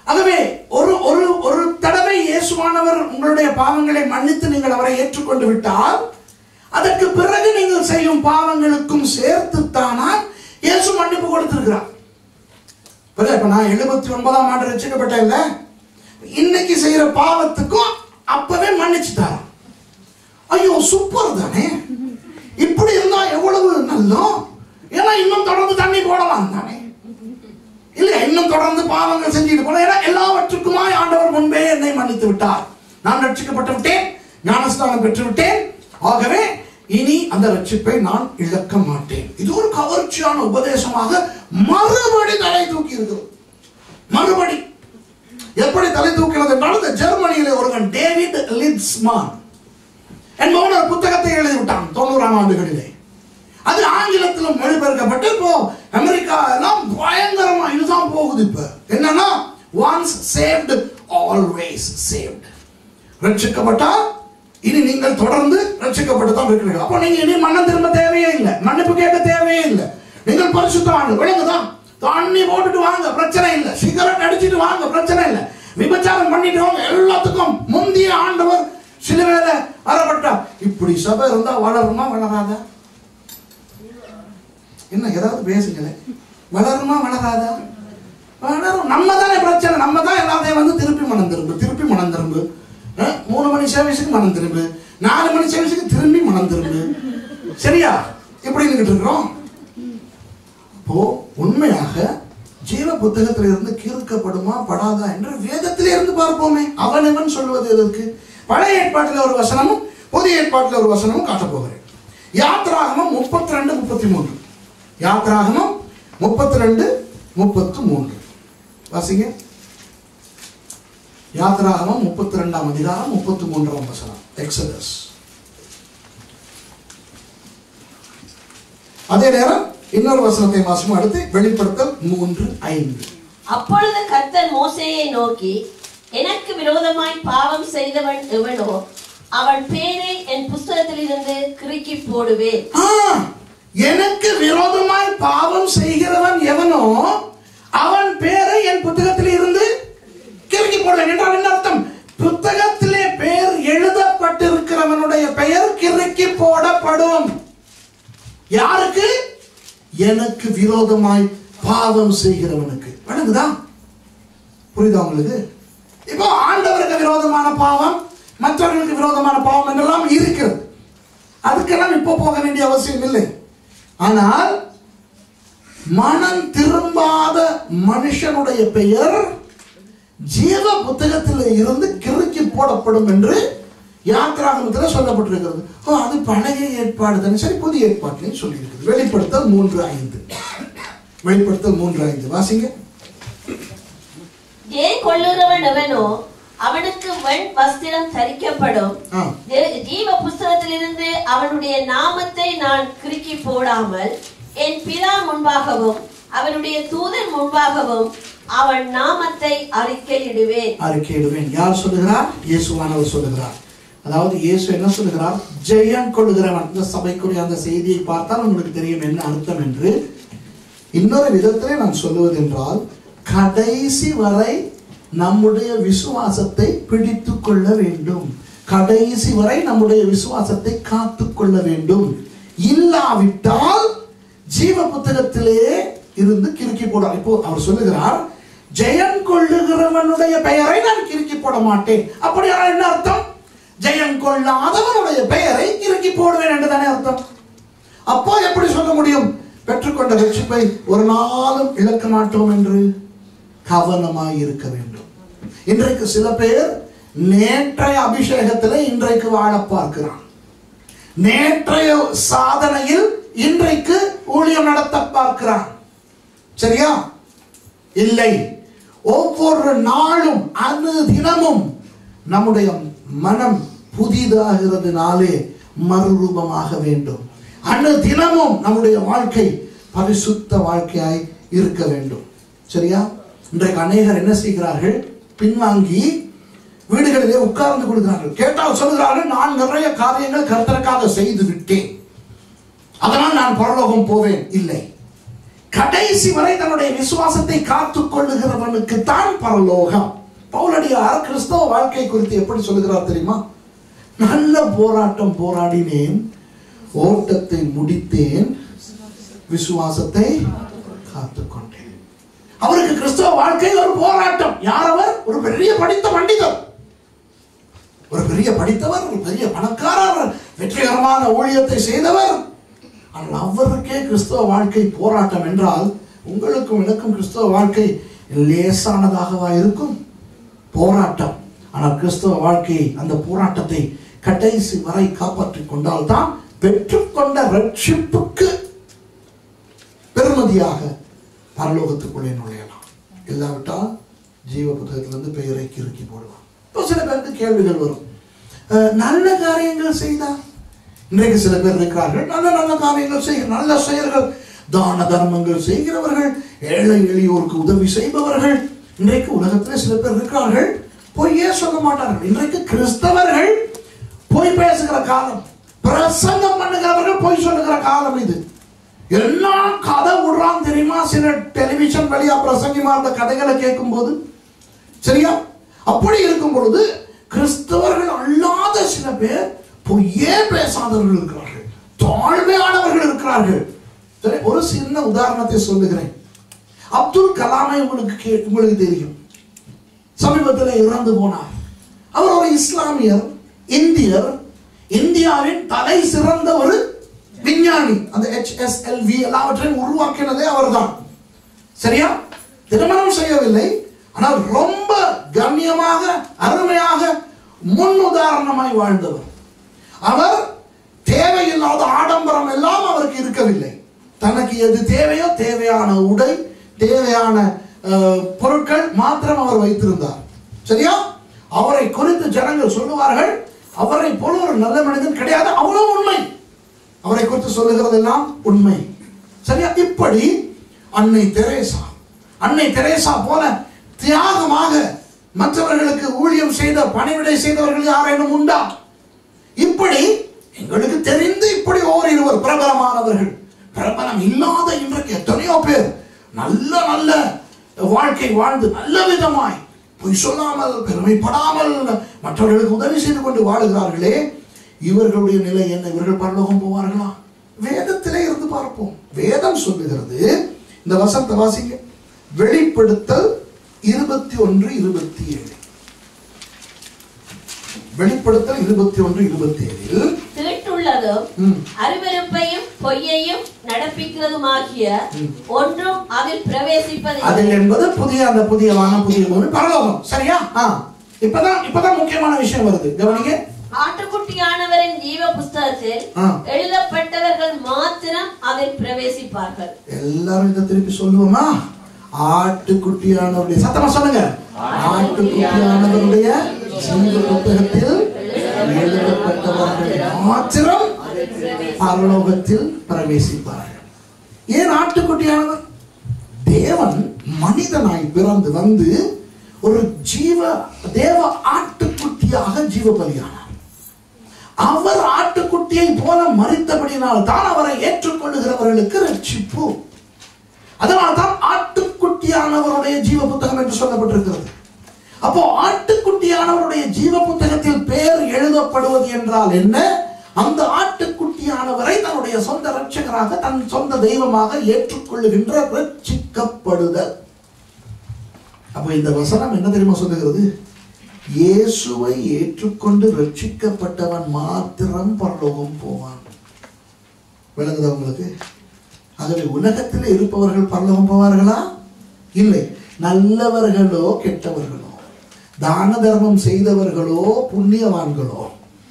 ஆகவே ஒரு ஒரு ஒரு தடவை இயேசுவானவர் உங்களுடைய பாவங்களை மன்னித்து நீங்கள் அவரை ஏற்றுக்கொண்டு விட்டால் அதற்கு பிறகு நீங்கள் செய்யும் பாவங்களுக்கும் சேர்த்துத்தானால் இயேசு மன்னிப்பு கொடுத்திருக்கிறார் புரியுதா? இப்ப நான் எழுபத்தி ஒன்பதாம் ஆண்டு ரசிக்கப்பட்டேன் இல்ல இன்னைக்கு செய்யற பாவத்துக்கும் அப்பவே மன்னிச்சுட்டார் ஐயோ சூப்பர் தானே இப்படி இருந்தா எவ்வளவு நல்லோம் ஏன்னா இன்னும் தொடர்ந்து தண்ணி போடலாம் தானே இல்ல இன்னும் தொடர்ந்து பாவங்கள் செஞ்சுட்டு போல ஏன்னா எல்லாவற்றுக்குமாய் ஆண்டவர் முன்பே என்னை மன்னித்து விட்டார் நான் ரட்சிக்கப்பட்டு விட்டேன் ஞானஸ்தானம் பெற்று விட்டேன் ஆகவே இனி அந்த ரட்சிப்பை நான் இழக்க மாட்டேன் இது ஒரு கவர்ச்சியான உபதேசமாக மறுபடி தலை தூக்கி இருக்கிறது மறுபடி எப்படி தலை தூக்கினது என்றால் இந்த ஜெர்மனியிலே ஒருவன் டேவிட் லிட்ஸ்மான் என்பவன் ஒரு புத்தகத்தை எழுதிவிட்டான் தொண்ணூறாம் ஆண்டுகளிலே அது ஆங்கிலத்தில் மொழிபெயர்க்கப்பட்டு இப்போ அமெரிக்கா எல்லாம் பயங்கரமா இதுதான் போகுது இப்ப என்னன்னா ஒன்ஸ் சேவ்டு ஆல்வேஸ் சேவ்டு ரட்சிக்கப்பட்டா இனி நீங்கள் தொடர்ந்து ரட்சிக்கப்பட்டு தான் இருக்கிறீர்கள் அப்போ நீங்க இனி மன்னம் திரும்ப தேவையே இல்லை மன்னிப்பு கேட்க தேவையே இல்லை நீங்கள் பரிசுத்தவாங்க விளங்குதான் தண்ணி போட்டுட்டு வாங்க பிரச்சனை இல்லை சிகரெட் அடிச்சிட்டு வாங்க பிரச்சனை இல்லை விபச்சாரம் பண்ணிட்டு வாங்க எல்லாத்துக்கும் முந்தைய ஆண்டவர் சிலுவையில அறப்பட்டா இப்படி சபை இருந்தா வளருமா வளராதா என்ன ஏதாவது பேசுங்களேன் வளருமா வளராதா வளரும் நம்ம தானே பிரச்சனை நம்ம தான் எல்லாத்தையும் வந்து திருப்பி மனம் திரும்பு திருப்பி மனம் திரும்பு அஹ், மூணு மணி சர்வீஸுக்கு மனம் திரும்பு நாலு மணி சர்வீஸுக்கு திரும்பி மனம் திரும்பு சரியா இப்படி நின்றுட்டு இருக்கிறோம் அப்போ உண்மையாக ஜீவ புத்தகத்தில் இருந்து கீழ்க்கப்படுமா படாதா என்று வேதத்திலே இருந்து பார்ப்போமே அவன் இவன் சொல்வது எதற்கு பழைய ஏற்பாட்டில் ஒரு வசனமும் புதிய ஏற்பாட்டில் ஒரு வசனமும் காட்டப் போகிறேன் யாத்ராகமம் முப்பத்தி ரெண்டு முப்பத்தி மூன்று யாத்ராகமம் முப்பத்தி ரெண்டு முப்பத்து மூன்று வாசிங்க யாத்ராகமம் முப்பத்தி ரெண்டாம் அதிகாரம் முப்பத்தி மூன்றாம் வசனம் எக்ஸதஸ் அதே நேரம் இன்னொரு வசனத்தை வாசிக்கும் அடுத்து வெளிப்படுத்தல் மூன்று ஐந்து அப்பொழுது கர்த்தர் மோசேயை நோக்கி எனக்கு விரோதமாய் பாவம் செய்தவன் எவனோ அவன் பேரை என் புஸ்தகத்திலிருந்து கிறுக்கி போடுவேன் ஆ, எனக்கு விரோதமாய் பாவம் செய்கிறவன் எவனோ அவன் பேரை என் புத்தகத்தில் இருந்து கிறுக்கி போடுவேன் என்றால் என்ன அர்த்தம் புத்தகத்திலே பெயர் எழுதப்பட்டிருக்கிறவனுடைய பெயர் கிறுக்கி போடப்படும் யாருக்கு எனக்கு விரோதமாய் பாவம் செய்கிறவனுக்கு வணங்குதா புரியுதா உங்களுக்கு இப்போ ஆண்டவருக்கு விரோதமான பாவம் மற்றவர்களுக்கு விரோதமான பாவம் என்றெல்லாம் இருக்கிறது அதுக்கெல்லாம் இப்போ போக வேண்டிய அவசியம் இல்லை ஆனால் மனம் திரும்பாத மனுஷனுடைய பெயர் ஜீவ புத்தகத்தில் இருந்து கிறுக்கி போடப்படும் என்று யாத்ராகமத்தில் சொல்லப்பட்டிருக்கிறது ஓ அது பழைய ஏற்பாடு தானே சரி புதிய ஏற்பாட்டிலையும் சொல்லியிருக்குது வெளிப்படுத்தல் மூன்று ஐந்து வெளிப்படுத்தல் மூன்று ஐந்து வாசிங்க ஏன் கொள்ளுகிறவன் எவனோ அவனுக்கு வெண் வஸ்திரம் தரிக்கப்படும் ஆ ஜீ- ஜீவ புஸ்தகத்திலிருந்து அவனுடைய நாமத்தை நான் கிறுக்கி போடாமல் என் பிதா முன்பாகவும் அவனுடைய தூதன் முன்பாகவும் அவன் நாமத்தை அறிக்கையிடுவேன் அறிக்கையிடுவேன் யார் சொல்லுகிறார் இயேசுவானவர் சொல்லுகிறார் அதாவது இயேசு என்ன சொல்லுகிறார் ஜெயம் கொள்ளுகிறவன் இந்த சபைக்குரிய அந்த செய்தியை பார்த்தால் உங்களுக்கு தெரியும் என்ன அர்த்தம் என்று இன்னொரு விதத்திலே நான் சொல்லுவது என்றால் கடைசி வரை நம்முடைய விசுவாசத்தை பிடித்து கொள்ள வேண்டும் கடைசி வரை நம்முடைய விசுவாசத்தை காத்து கொள்ள வேண்டும் இல்லாவிட்டால் ஜீவ புத்தகத்திலே இருந்து கிறுக்கி போடார் இப்போ அவர் சொல்லுகிறார் ஜெயம் கொள்ளுகிறவனுடைய பெயரை நான் கிறுக்கி போட மாட்டேன் அப்படியானால் என்ன அர்த்தம் ஜெயம் கொள்ளாதவனுடைய பெயரை கிறுக்கி போடுவேன் என்று தானே அர்த்தம் அப்போ எப்படி சொல்ல முடியும் பெற்றுக்கொண்ட ரட்சிப்பை ஒரு நாளும் இழக்க மாட்டோம் என்று கவனமாய் இருக்க வேண்டும் இன்றைக்கு சில பேர் நேற்றைய அபிஷேகத்தில் இன்றைக்கு வாழ பார்க்கிறான் நேற்றைய சாதனையில் இன்றைக்கு ஊழியம் நடத்த பார்க்கிறான் சரியா இல்லை ஒவ்வொரு நாளும் அனு தினமும் நம்முடைய மனம் புதிதாகிறதுனாலே மறுரூபமாக வேண்டும் அனு தினமும் நம்முடைய வாழ்க்கை பரிசுத்த வாழ்க்கையாய் இருக்க வேண்டும் சரியா இன்றைக்கு அநேகர் என்ன செய்கிறார்கள் பின்வாங்கி வீடுகளிலே உட்கார்ந்து கொள்கிறார்கள் கேட்டால் சொல்கிறார்கள் நான் நிறைய காரியங்கள் கர்த்தருக்காக செய்து விட்டேன் அதனால் நான் பரலோகம் போவேன் இல்லை கடைசி வரை தன்னுடைய விசுவாசத்தை காத்துக் கொள்ளுகிறவனுக்கு தான் பரலோகம் பவுலடியார் கிறிஸ்தவ வாழ்க்கை குறித்து எப்படி சொல்லுகிறார் தெரியுமா நல்ல போராட்டம் போராடினேன் ஓட்டத்தை முடித்தேன் விசுவாசத்தை காத்துக்கொண்டேன் அவருக்கு கிறிஸ்தவ வாழ்க்கை ஒரு போராட்டம் யார் அவர் ஒரு பெரிய படித்த பண்டிதர் ஒரு பெரிய படித்தவர் ஒரு பெரிய பணக்காரர் வெற்றிகரமான ஊழியத்தை செய்தவர் ஆனால் அவருக்கே கிறிஸ்தவ வாழ்க்கை போராட்டம் என்றால் உங்களுக்கும் எனக்கும் கிறிஸ்தவ வாழ்க்கை லேசானதாகவா இருக்கும் போராட்டம் ஆனால் கிறிஸ்தவ வாழ்க்கையை அந்த போராட்டத்தை கடைசி வரை காப்பாற்றிக் கொண்டால் தான் பெற்றுக்கொண்ட ரட்சிப்புக்கு பெருமதியாக பரலோகத்துக்குள்ளே நுழையலாம் இல்லாவிட்டால் ஜீவ புத்தகத்திலிருந்து பெயரை கிறுக்கி போடலாம் இப்போ சில பேருக்கு கேள்விகள் வரும் அஹ், நல்ல காரியங்கள் செய்தா இன்றைக்கு சில பேர் இருக்கிறார்கள் நல்ல நல்ல காரியங்கள் செய்கிற நல்ல செயல்கள் தான தர்மங்கள் செய்கிறவர்கள் ஏழை எளியோருக்கு உதவி செய்பவர்கள் இன்றைக்கு உலகத்தில் சில பேர் இருக்கிறார்கள் பொய்யே சொல்ல மாட்டார்கள் இன்றைக்கு கிறிஸ்தவர்கள் பொய் பேசுகிற காலம் பிரசங்கம் பண்ணுகிறவர்கள் பொய் சொல்லுகிற காலம் இது என்ன கதை விடுறான் தெரியுமா சில டெலிவிஷன் வழியா பிரசங்கிமா அந்த கதைகளை கேட்கும் போது சரியா அப்படி இருக்கும் பொழுது கிறிஸ்தவர்கள் அல்லாத சில பேர் பொய்யே பேசாதவர்கள் இருக்கிறார்கள் தாழ்மையானவர்கள் இருக்கிறார்கள் சரி ஒரு சின்ன உதாரணத்தை சொல்லுகிறேன் அப்துல் கலாமை உங்களுக்கு கே- உங்களுக்கு தெரியும் சமீபத்தில் இறந்து போனார் அவர் ஒரு இஸ்லாமியர் இந்தியர் இந்தியாவின் தலை சிறந்த ஒரு விஞ்ஞானி அந்த HSLV எல்லாவற்றையும் உருவாக்கினதே அவர்தான் சரியா திருமணம் செய்யவில்லை ஆனால் ரொம்ப கண்ணியமாக அருமையாக முன் உதாரணமாய் வாழ்ந்தவர் அவர் தேவையில்லாத ஆடம்பரம் எல்லாம் அவருக்கு இருக்கவில்லை தனக்கு எது தேவையோ தேவையான உடை தேவையான அஹ், பொருட்கள் மாத்திரம் அவர் வைத்திருந்தார் சரியா அவரை குறித்து ஜனங்கள் சொல்லுவார்கள் அவரை போல ஒரு நல்ல மனிதன் கிடையாது அவ்வளவு உண்மை அவரை குறித்து சொல்லுகிறதெல்லாம் உண்மை சரியா இப்படி அன்னை தெரேசா அன்னை தெரேசா போல தியாகமாக மற்றவர்களுக்கு ஊழியம் செய்த பணிவிடை செய்தவர்கள் யாரேனும் உண்டா இப்படி எங்களுக்கு தெரிந்து இப்படி ஓர் இருவர் பிரபலமானவர்கள் பிரபலம் இல்லாத இன்றைக்கு எத்தனையோ பேர் நல்ல நல்ல வாழ்க்கை வாழ்ந்து நல்ல விதமாய் பொய் சொல்லாமல் பெருமைப்படாமல் மற்றவர்களுக்கு உதவி செய்து கொண்டு வாழுகிறார்களே இவர்களுடைய நிலை என்ன இவர்கள் பரலோகம் போவார்களா வேதத்திலே இருந்து பார்ப்போம் வேதம் சொல்லுகிறது இந்த வசனத்தை வாசிங்க வெளிப்படுத்தல் இருபத்தி ஒன்று இருபத்தி ஏழு வெளிப்படுத்தல் இருபத்தி ஒன்று இருபத்தி ஏழில் திருட்டுள்ளதும் ம். அருவருப்பையும் பொய்யையும் நடப்பிக்கிறதுமாகிய ஒன்றும் அதில் பிரவேசிப்பதில்லை அதில் என்பது புதிய அந்த புதிய வானம் புதிய பூமி பரலோகம் சரியா ஆ இப்பதான் இப்பதான் முக்கியமான விஷயம் வருது கவனிங்க ஆட்டுக்குட்டியானவரின் ஜீவ புஸ்தகத்தில் ஆ. எழுதப்பட்டவர்கள் மாத்திரம் அதில் பிரவேசிப்பார்கள் எல்லாரும் இதை திருப்பி சொல்லுவோமா ஆட்டுக்குட்டியானவருடைய சத்தமா சொல்லுங்க ஆட்டுக்குட்டியானவருடைய ஜீவ புத்தகத்தில் எழுதப்பட்டவர்கள் மாத்திரம் பரலோகத்தில் பிரவேசிப்பார்கள் ஏன் ஆட்டுக்குட்டியானவர் தேவன் மனிதனாய் பிறந்து வந்து ஒரு ஜீவ தேவ ஆட்டுக்குட்டியாக ஜீவ பலியானார் அவர் ஆட்டுக்குட்டியை போல மறித்தபடியினால் தான் அவரை ஏற்றுக்கொள்ளுகிறவர்களுக்கு ரட்சிப்பு அதனால் தான் ஆட்டுக்குட்டியானவருடைய ஜீவ புத்தகம் என்று சொல்லப்பட்டிருக்கிறது அப்போ ஆட்டுக்குட்டியானவருடைய ஜீவ புத்தகத்தில் பெயர் எழுதப்படுவது என்றால் என்ன அந்த ஆட்டுக்குட்டியானவரை தன்னுடைய சொந்த ரட்சகராக தன் சொந்த தெய்வமாக ஏற்றுக்கொள்ளுகின்ற ரட்சிக்கப்படுதல் அப்ப இந்த வசனம் என்ன தெரியுமா சொல்லுகிறது இயேசுவை ஏற்றுக்கொண்டு ரட்சிக்கப்பட்டவன் மாத்திரம் பரலோகம் போவான் விளங்குதா உங்களுக்கு ஆகவே உலகத்தில் இருப்பவர்கள் பரலோகம் போவார்களா இல்லை நல்லவர்களோ கெட்டவர்களோ தான தர்மம் செய்தவர்களோ புண்ணியவான்களோ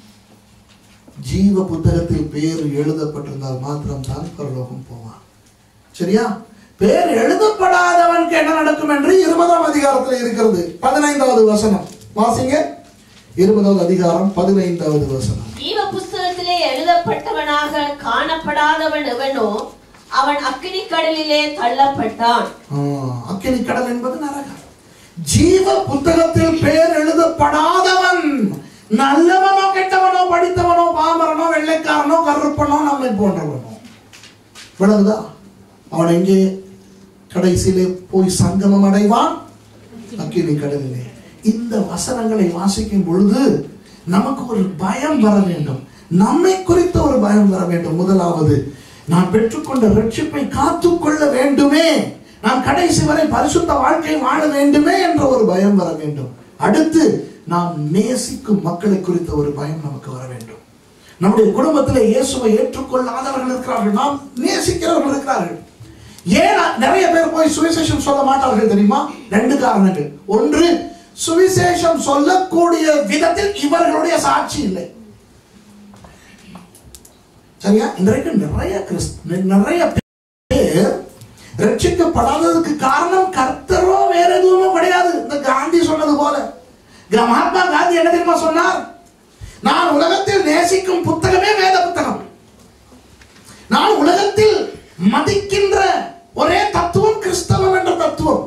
ஜீவ புத்தகத்தில் பேர் எழுதப்பட்டிருந்தால் மாத்திரம்தான் பரலோகம் போவான் சரியா பேர் எழுதப்படாதவனுக்கு என்ன நடக்கும் என்று இருபதாம் அதிகாரத்தில் இருக்கிறது பதினைந்தாவது வசனம் வாசிங்க இருபதாவது அதிகாரம் பதினைந்தாவது வசனம் ஜீவ புஸ்தகத்திலே எழுதப்பட்டவனாக காணப்படாதவன் எவனோ அவன் அக்கினி கடலிலே தள்ளப்பட்டான் ஆ, அக்கினி கடல் என்பது நரகம் ஜீவ புத்தகத்தில் பேர் எழுதப்படாதவன் நல்லவனோ கெட்டவனோ படித்தவனோ பாமரனோ வெள்ளைக்காரனோ கருப்பனோ நம்மை போன்றவனோ விளங்குதா அவன் எங்கே கடைசியிலே போய் சங்கமம் அடைவான் அக்கினி கடலிலே இந்த வசனங்களை வாசிக்கும் பொழுது நமக்கு ஒரு பயம் வர வேண்டும் நம்மை குறித்த ஒரு பயம் வர வேண்டும் முதலாவது நான் பெற்றுக்கொண்ட ரட்சிப்பை காத்துக்கொள்ள வேண்டுமே நான் கடைசி வரை பரிசுத்த வாழ்க்கை வாழ வேண்டுமே என்ற ஒரு பயம் வர வேண்டும் அடுத்து நாம் நேசிக்கும் மக்களை குறித்த ஒரு பயம் நமக்கு வர வேண்டும் நம்முடைய குடும்பத்தில் இயேசுவை ஏற்றுக்கொள்ளாதவர்கள் இருக்கிறார்கள் நாம் நேசிக்கிறவர்கள் இருக்கிறார்கள் ஏன் நிறைய பேர் போய் சுவிசேஷம் சொல்ல மாட்டார்கள் தெரியுமா ரெண்டு காரணங்கள் ஒன்று சுவிசேஷம் சொல்லக்கூடிய விதத்தில் இவர்களுடைய சாட்சி இல்லை சரியா இன்றைக்கு நிறைய கிறிஸ்து நிறைய பேர் ரட்சிக்கப்படாததுக்கு காரணம் கர்த்தரோ வேற எதுவுமோ கிடையாது இந்த காந்தி சொன்னது போல க- மகாத்மா காந்தி என்ன தெரியுமா சொன்னார் நான் உலகத்தில் நேசிக்கும் புத்தகமே வேத புத்தகம் நான் உலகத்தில் மதிக்கின்ற ஒரே தத்துவம் கிறிஸ்தவம் என்ற தத்துவம்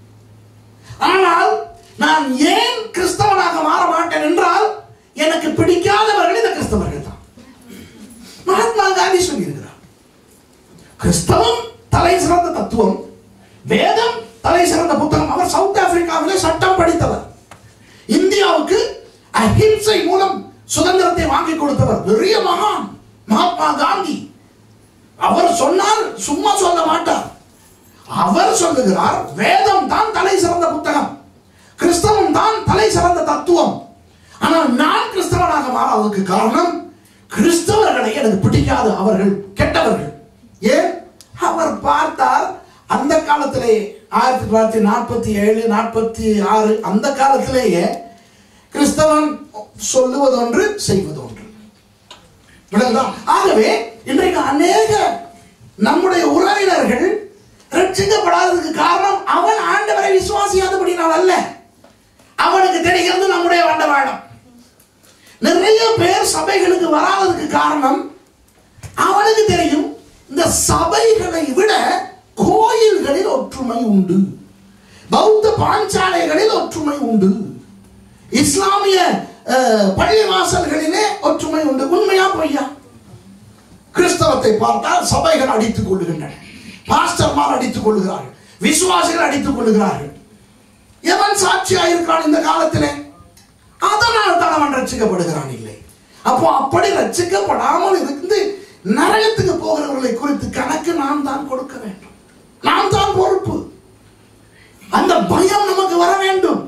ஆனால் நான் ஏன் கிறிஸ்தவனாக மாற மாட்டேன் என்றால் எனக்கு பிடிக்காதவர்கள் இந்த கிறிஸ்தவர்கள் தான் மகாத்மா காந்தி சொல்லியிருக்கிறார் கிறிஸ்தவம் தலை சிறந்த தத்துவம் வேதம் தலை சிறந்த புத்தகம் அவர் சவுத் ஆப்பிரிக்காவிலே சட்டம் படித்தவர் இந்தியாவுக்கு அஹிம்சை மூலம் சுதந்திரத்தை வாங்கி கொடுத்தவர் பெரிய மகான் மகாத்மா காந்தி அவர் சொன்னால் சும்மா சொல்ல மாட்டார் அவர் சொல்லுகிறார் வேதம் தான் தலை சிறந்த புத்தகம் கிறிஸ்தவம் தான் தலை சிறந்த தத்துவம் ஆனால் நான் கிறிஸ்தவனாக மாறாததுக்கு காரணம் கிறிஸ்தவர்களை எனக்கு பிடிக்காது அவர்கள் கெட்டவர்கள் ஏன் அவர் பார்த்தார் அந்த காலத்திலேயே ஆயிரத்தி தொள்ளாயிரத்தி நாற்பத்தி ஏழு நாற்பத்தி ஆறு அந்த காலத்திலேயே கிறிஸ்தவன் சொல்லுவதொன்று செய்வதொன்று விளங்குதா? ஆகவே இன்றைக்கு அநேக நம்முடைய உறவினர்கள் ரட்சிக்கப்படாததுக்கு காரணம் அவன் ஆண்டவரை விசுவாசியாதபடினால் அல்ல அவனுக்கு தெரிகிறது நம்முடைய வண்டவாளம் நிறைய பேர் சபைகளுக்கு வராததுக்கு காரணம் அவனுக்கு தெரியும் இந்த சபைகளை விட கோயில்களில் ஒற்றுமை உண்டு பௌத்த பாஞ்சாலைகளில் ஒற்றுமை உண்டு இஸ்லாமிய அஹ், பள்ளிவாசல்களிலே ஒற்றுமை உண்டு உண்மையா பொய்யா கிறிஸ்தவத்தை பார்த்தால் சபைகள் அடித்துக் கொள்ளுகின்றன பாஸ்டர்மார் அடித்துக் கொள்ளுகிறார்கள் விசுவாசிகள் அடித்துக் கொள்ளுகிறார்கள் எவன் சாட்சியா இருக்கிறான் இந்த காலத்திலே அதனால் தான் அவன் ரட்சிக்கப்படுகிறான் இல்லை அப்போ அப்படி ரட்சிக்கப்படாமல் இருந்து நரகத்துக்கு போகிறவர்களை குறித்து கணக்கு நாம் தான் கொடுக்க வேண்டும் நாம் தான் பொறுப்பு அந்த பயம் நமக்கு வர வேண்டும்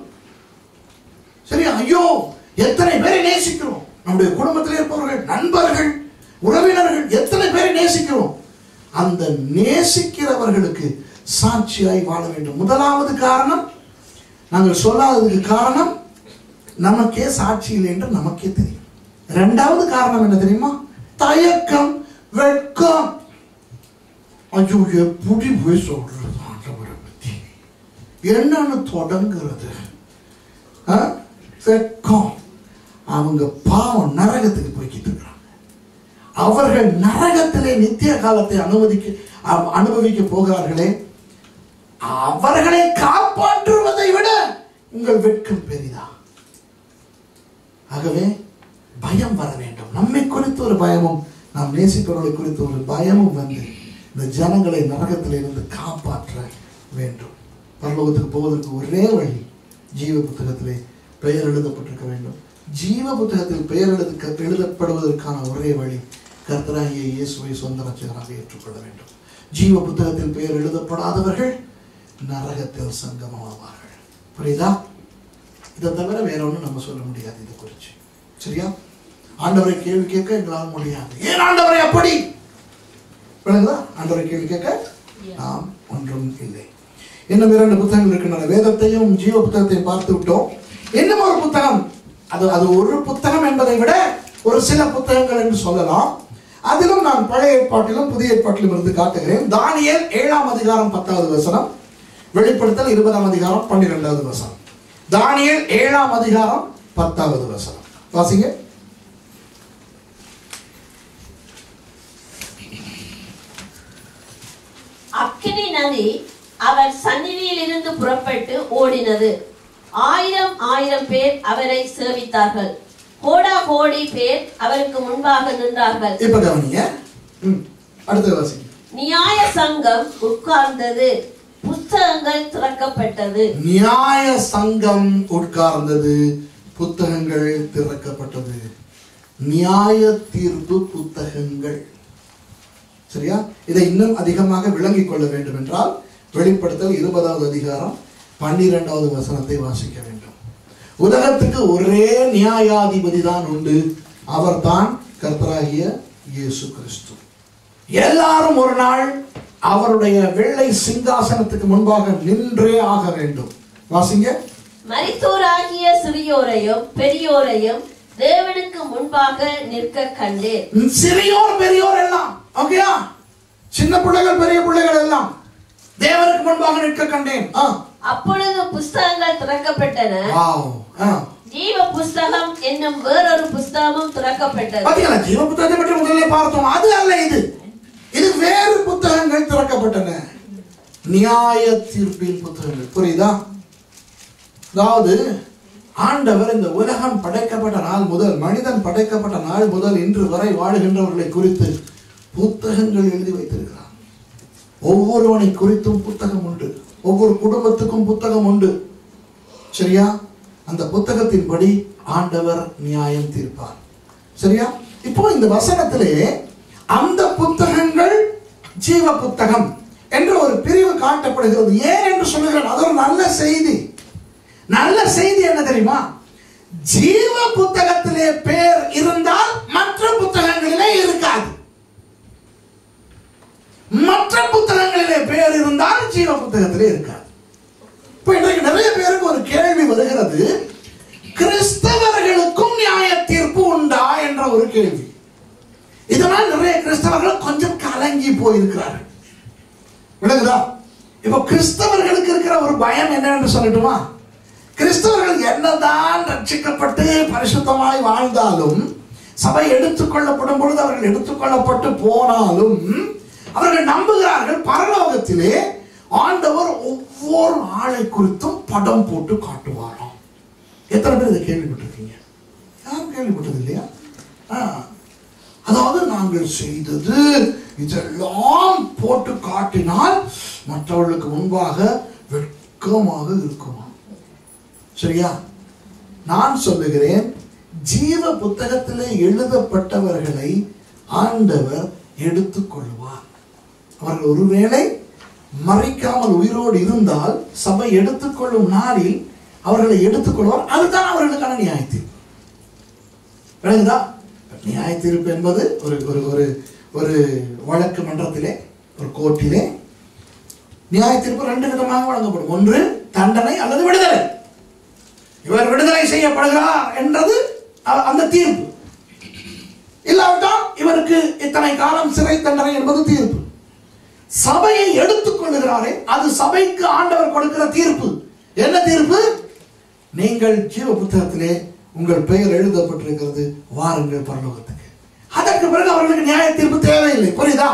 சரி ஐயோ எத்தனை பேரை நேசிக்கிறோம் நம்முடைய குடும்பத்தில் இருப்பவர்கள் நண்பர்கள் உறவினர்கள் எத்தனை பேரை நேசிக்கிறோம் அந்த நேசிக்கிறவர்களுக்கு சாட்சியாய் வாழ வேண்டும் முதலாவது காரணம் நாங்கள் சொல்லாததுக்கு காரணம் நமக்கே சாட்சி இல்லை என்று நமக்கே தெரியும் இரண்டாவது காரணம் என்ன தெரியுமா தயக்கம் வெட்கம் ஐயோ எப்படி போய் சொல்றது ஆண்டவரை பத்தி என்னன்னு தொடங்குறது ஆ? வெட்கம் அவங்க பாவம் நரகத்துக்கு போய்கிட்டு இருக்கிறாங்க அவர்கள் நரகத்திலே நித்திய காலத்தை அனுமதிக்க அ- அனுபவிக்க போகிறார்களே அவர்களை காப்பாற்றுவதை விட உங்கள் வெட்கம் பெரிதா ஆகவே பயம் வர வேண்டும் நம்மை குறித்து ஒரு பயமும் நாம் நேசிப்பவர்களை குறித்து ஒரு பயமும் வந்து இந்த ஜனங்களை நரகத்திலிருந்து காப்பாற்ற வேண்டும் பரலோகத்துக்கு போவதற்கு ஒரே வழி ஜீவ புத்தகத்திலே பெயர் எழுதப்பட்டிருக்க வேண்டும் ஜீவ புத்தகத்தில் பெயர் எழுத எழுதப்படுவதற்கான ஒரே வழி கர்த்தராகிய இயேசுவை சொந்த ரட்சகராக ஏற்றுக்கொள்ள வேண்டும் ஜீவ புத்தகத்தில் பெயர் எழுதப்படாதவர்கள் நரகத்தில் சங்கமமாவார்கள் புரியுதா இதை தவிர வேற ஒண்ணும் நம்ம சொல்ல முடியாது இதை குறித்து சரியா ஆண்டவரை கேள்வி கேட்க எங்களால் முடியாது ஏன் ஆண்டவரை அப்படி விளங்குதா ஆண்டவரை கேள்வி கேட்க நாம் ஒன்றும் இல்லை இன்னும் இரண்டு புத்தகங்கள் இருக்கின்றன வேதத்தையும் ஜீவ புத்தகத்தையும் பார்த்து விட்டோம் இன்னும் ஒரு புத்தகம் அது அது ஒரு புத்தகம் என்பதை விட ஒரு சில புத்தகங்கள் என்று சொல்லலாம் அதிலும் நான் பழைய ஏற்பாட்டிலும் புதிய ஏற்பாட்டிலும் இருந்து காட்டுகிறேன் தானியேல் ஏழாம் அதிகாரம் பத்தாவது வசனம் வெளிப்படுத்தல் இருபதாம் அதிகாரம் பன்னிரெண்டாவது வசனம் தானியேல் ஏழாம் அதிகாரம் பத்தாவது வசனம் வாசிங்க அக்கினி நதி அவர் சந்நிதியில் இருந்து புறப்பட்டு ஓடினது ஆயிரம் ஆயிரம் பேர் அவரை சேவித்தார்கள் கோடா கோடி பேர் அவருக்கு முன்பாக நின்றார்கள் இப்ப கவனிங்க ம், அடுத்தது வாசிங்க நியாய சங்கம் உட்கார்ந்தது புஸ்தகங்கள் திறக்கப்பட்டது நியாய சங்கம் உட்கார்ந்தது புத்தகங்கள் திறக்கப்பட்டது நியாய தீர்ப்பு புத்தகங்கள் சரியா இதை இன்னும் அதிகமாக விளங்கிக் கொள்ள வேண்டும் என்றால் வெளிப்படுத்தல் இருபதாவது அதிகாரம் பன்னிரெண்டாவது வசனத்தை வாசிக்க வேண்டும் உலகத்துக்கு ஒரே நியாயாதிபதி தான் உண்டு அவர்தான் கர்த்தராகிய இயேசு கிறிஸ்து எல்லாரும் ஒரு நாள் அவருடைய வெள்ளை சிங்காசனத்துக்கு முன்பாக நின்றே ஆக வேண்டும் வாசிங்க மரித்தோராகிய சிறியோரையும் பெரியோரையும் தேவனுக்கு முன்பாக நிற்க கண்டேன் சிறியோர் பெரியோர் எல்லாம் ஓகேயா சின்ன பிள்ளைகள் பெரிய பிள்ளைகள் எல்லாம் தேவனுக்கு முன்பாக நிற்க கண்டேன் ஆ அப்பொழுது புஸ்தகங்கள் திறக்கப்பட்டன வாவ் ஆ ஜீவ புஸ்தகம் என்னும் வேறொரு புஸ்தகமும் திறக்கப்பட்டது பாத்தீங்களா ஜீவ புத்தகத்தை பற்றி முதல்ல பார்த்தோம் அது அல்ல இது இது வேறு புத்தகங்கள் திறக்கப்பட்டன நியாய தீர்ப்பின் புத்தகங்கள் புரியுதா அதாவது ஆண்டவர் இந்த உலகம் படைக்கப்பட்ட நாள் முதல் மனிதன் படைக்கப்பட்ட நாள் முதல் இன்று வரை வாழுகின்றவர்களை குறித்து புத்தகங்கள் எழுதி வைத்திருக்கிறார் ஒவ்வொருவனை குறித்தும் புத்தகம் உண்டு ஒவ்வொரு குடும்பத்துக்கும் புத்தகம் உண்டு சரியா அந்த புத்தகத்தின்படி ஆண்டவர் நியாயம் தீர்ப்பார் சரியா இப்போ இந்த வசனத்திலே அந்த புத்தகங்கள் ஜீவ புத்தகம் என்று ஒரு பிரிவு காட்டப்படுகிறது ஏன் என்று சொல்லுகிறேன் அது ஒரு நல்ல செய்தி நல்ல செய்தி என்ன தெரியுமா ஜீவ புத்தகத்திலே பேர் இருந்தால் மற்ற புத்தகங்களிலே இருக்காது மற்ற புத்தகங்களிலே பேர் இருந்தால் ஜீவ புத்தகத்திலே இருக்காது இப்ப இன்றைக்கு நிறைய பேருக்கு ஒரு கேள்வி வருகிறது கிறிஸ்தவர்களுக்கும் நியாய தீர்ப்பு உண்டா என்ற ஒரு கேள்வி இதனால் நிறைய கிறிஸ்தவர்கள் கொஞ்சம் கலங்கி போயிருக்கிறார்கள் விளங்குதா இப்போ கிறிஸ்தவர்களுக்கு இருக்கிற ஒரு பயம் என்னன்னு சொல்லட்டுமா கிறிஸ்தவர்கள் என்னதான் ரட்சிக்கப்பட்டு பரிசுத்தமாய் வாழ்ந்தாலும் சபை எடுத்துக்கொள்ளப்படும் பொழுது அவர்கள் எடுத்துக்கொள்ளப்பட்டு போனாலும் அவர்கள் நம்புகிறார்கள் பரலோகத்திலே ஆண்டவர் ஒவ்வொரு ஆளை குறித்தும் படம் போட்டு காட்டுவாராம் எத்தனை பேர் இதை கேள்விப்பட்டிருக்கீங்க யாரும் கேள்விப்பட்டது இல்லையா ஆ. அதாவது நாங்கள் செய்தது இதெல்லாம் போட்டு காட்டினால் மற்றவர்களுக்கு முன்பாக வெட்கமாக இருக்குமா சரியா நான் சொல்லுகிறேன் ஜீவ புத்தகத்திலே எழுதப்பட்டவர்களை ஆண்டவர் எடுத்துக்கொள்வார் அவர்கள் ஒருவேளை மறைக்காமல் உயிரோடு இருந்தால் சபை எடுத்துக்கொள்ளும் நாளில் அவர்களை எடுத்துக்கொள்வார் அதுதான் அவர்களுக்கான நியாயத்தீர்ப்பு விளங்குதா நியாயத்தீர்ப்பு என்பது ஒரு ஒரு ஒரு ஒரு வழக்கு மன்றத்திலே ஒரு கோர்ட்டிலே நியாயத்தீர்ப்பு ரெண்டு விதமாக வழங்கப்படும் ஒன்று தண்டனை அல்லது விடுதலை இவர் விடுதலை செய்யப்படுகிறார் என்றது அ- அந்த தீர்ப்பு இல்லாவிட்டால் இவருக்கு இத்தனை காலம் சிறை தண்டனை என்பது தீர்ப்பு சபையை எடுத்துக்கொள்ளுகிறாரே அது சபைக்கு ஆண்டவர் கொடுக்கிற தீர்ப்பு என்ன தீர்ப்பு நீங்கள் ஜீவ புத்தகத்திலே உங்கள் பெயர் எழுதப்பட்டிருக்கிறது வாருங்கள் பரலோகத்துக்கு அதற்கு பிறகு அவர்களுக்கு நியாய தீர்ப்பு தேவையில்லை புரியுதா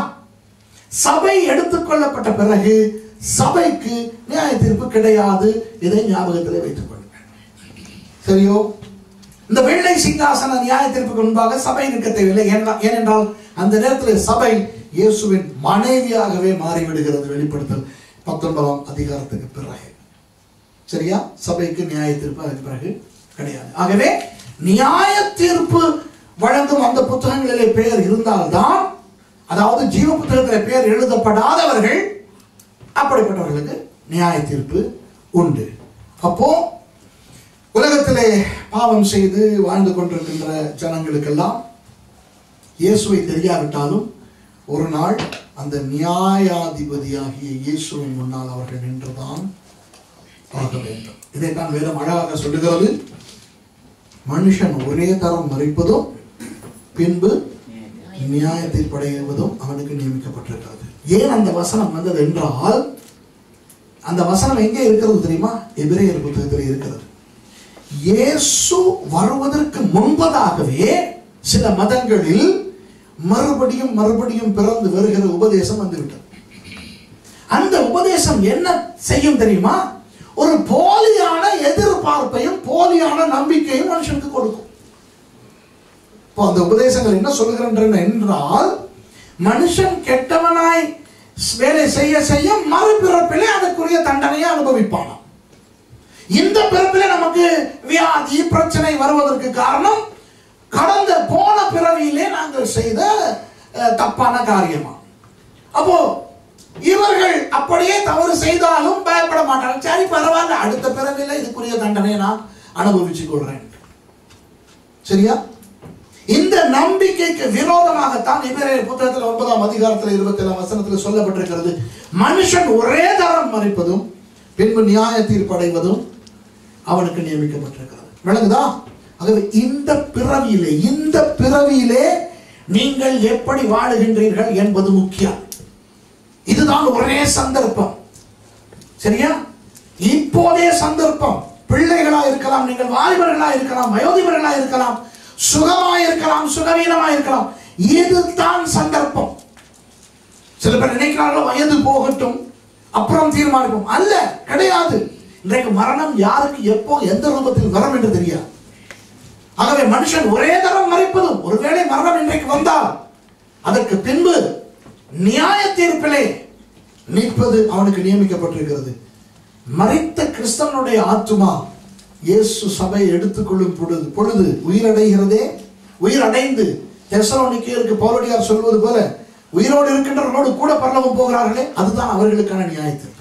சபை எடுத்துக்கொள்ளப்பட்ட பிறகு சபைக்கு நியாய தீர்ப்பு கிடையாது இதை ஞாபகத்திலே வைத்துக் கொள்ளுங்கள் சரியோ இந்த வெள்ளை சிங்காசன நியாய தீர்ப்புக்கு முன்பாக சபை நிற்க தேவையில்லை ஏனென்றால் ஏனென்றால் அந்த நேரத்தில் சபை இயேசுவின் மனைவியாகவே மாறிவிடுகிறது வெளிப்படுத்தல் பத்தொன்பதாம் அதிகாரத்துக்கு பிறகு சரியா சபைக்கு நியாய தீர்ப்பு அதுக்கு பிறகு கிடையாது ஆகவே நியாய தீர்ப்பு வழங்கும் அந்த புத்தகங்களிலே பெயர் இருந்தால்தான் அதாவது ஜீவ புத்தகத்திலே பெயர் எழுதப்படாதவர்கள் அப்படிப்பட்டவர்களுக்கு நியாய தீர்ப்பு உண்டு அப்போ உலகத்திலே பாவம் செய்து வாழ்ந்து கொண்டிருக்கின்ற ஜனங்களுக்கெல்லாம் இயேசுவை தெரியாவிட்டாலும் ஒரு நாள் அந்த நியாயாதிபதியாகிய இயேசுவின் முன்னால் அவர்கள் நின்றுதான் ஆக வேண்டும் இதைத்தான் வேதம் அழகாக சொல்லுகிறது மனுஷன் ஒரே தரம் மறிப்பதும் பின்பு நியாயத்தை படைவதும் அவனுக்கு நியமிக்கப்பட்டிருக்கிறது ஏன் அந்த வசனம் வந்தது என்றால் அந்த வசனம் எங்கே இருக்கிறது தெரியுமா எபிரேயர் புத்தகத்தில் இருக்கிறது இயேசு வருவதற்கு முன்பதாகவே சில மதங்களில் மறுபடியும் மறுபடியும் பிறந்து வருகிற உபதேசம் வந்துவிட்டது அந்த உபதேசம் என்ன செய்யும் தெரியுமா ஒரு போலியான எதிர்பார்ப்பையும் போலியான நம்பிக்கையும் மனுஷனுக்கு கொடுக்கும் இப்போ அந்த உபதேசங்கள் என்ன சொல்லுகின்றன என்றால் மனுஷன் கெட்டவனாய் வேலை செய்ய செய்ய மறுபிறப்பிலே அதற்குரிய தண்டனையை அனுபவிப்பானாம் இந்த பிறப்பிலே நமக்கு வியாதி பிரச்சனை வருவதற்கு காரணம் கடந்த போன பிறவியிலே நாங்கள் செய்த அஹ், தப்பான காரியமா அப்போ இவர்கள் அப்படியே தவறு செய்தாலும் பயப்பட மாட்டாங்க சரி பரவாயில்ல அடுத்த பிறவில இதுக்குரிய தண்டனையை நான் அனுபவிச்சு கொள்றேன் சரியா இந்த நம்பிக்கைக்கு விரோதமாகத்தான் இவரே புத்தகத்தில் ஒன்பதாம் அதிகாரத்தில் இருபத்தி ஏழாம் வசனத்தில் சொல்லப்பட்டிருக்கிறது மனுஷன் ஒரே தரம் மறிப்பதும் பின்பு நியாய தீர்ப்படைவதும் அவனுக்கு நியமிக்கப்பட்டிருக்கிறது விளங்குதா ஆகவே இந்த பிறவியிலே இந்த பிறவியிலே நீங்கள் எப்படி வாழுகின்றீர்கள் என்பது முக்கியம் இதுதான் ஒரே சந்தர்ப்பம் சரியா இப்போதே சந்தர்ப்பம் பிள்ளைகளா இருக்கலாம் நீங்கள் வாலிபர்களா இருக்கலாம் வயோதிபர்களா இருக்கலாம் சுகமா இருக்கலாம் சுகவீனமா இருக்கலாம் இதுதான் சந்தர்ப்பம் சில பேர் நினைக்கிறார்கள் வயது போகட்டும் அப்புறம் தீர்மானிப்போம் அல்ல கிடையாது இன்றைக்கு மரணம் யாருக்கு எப்போ எந்த ரூபத்தில் வரும் என்று தெரியாது ஆகவே மனுஷன் ஒரே தரம் மறைப்பதும் ஒருவேளை மரணம் இன்றைக்கு வந்தால் அதற்கு பின்பு நியாய தீர்ப்பிலே நிற்பது அவனுக்கு நியமிக்கப்பட்டிருக்கிறது மறித்த கிறிஸ்தவனுடைய ஆத்துமா இயேசு சபையை எடுத்துக்கொள்ளும் பொழுது பொழுது உயிரடைகிறதே உயிரடைந்து தெசலோனிக்கேயருக்கு பவுலடியார் சொல்வது போல உயிரோடு இருக்கின்றவர்களோடு கூட பரலோகம் போகிறார்களே அதுதான் அவர்களுக்கான நியாய தீர்ப்பு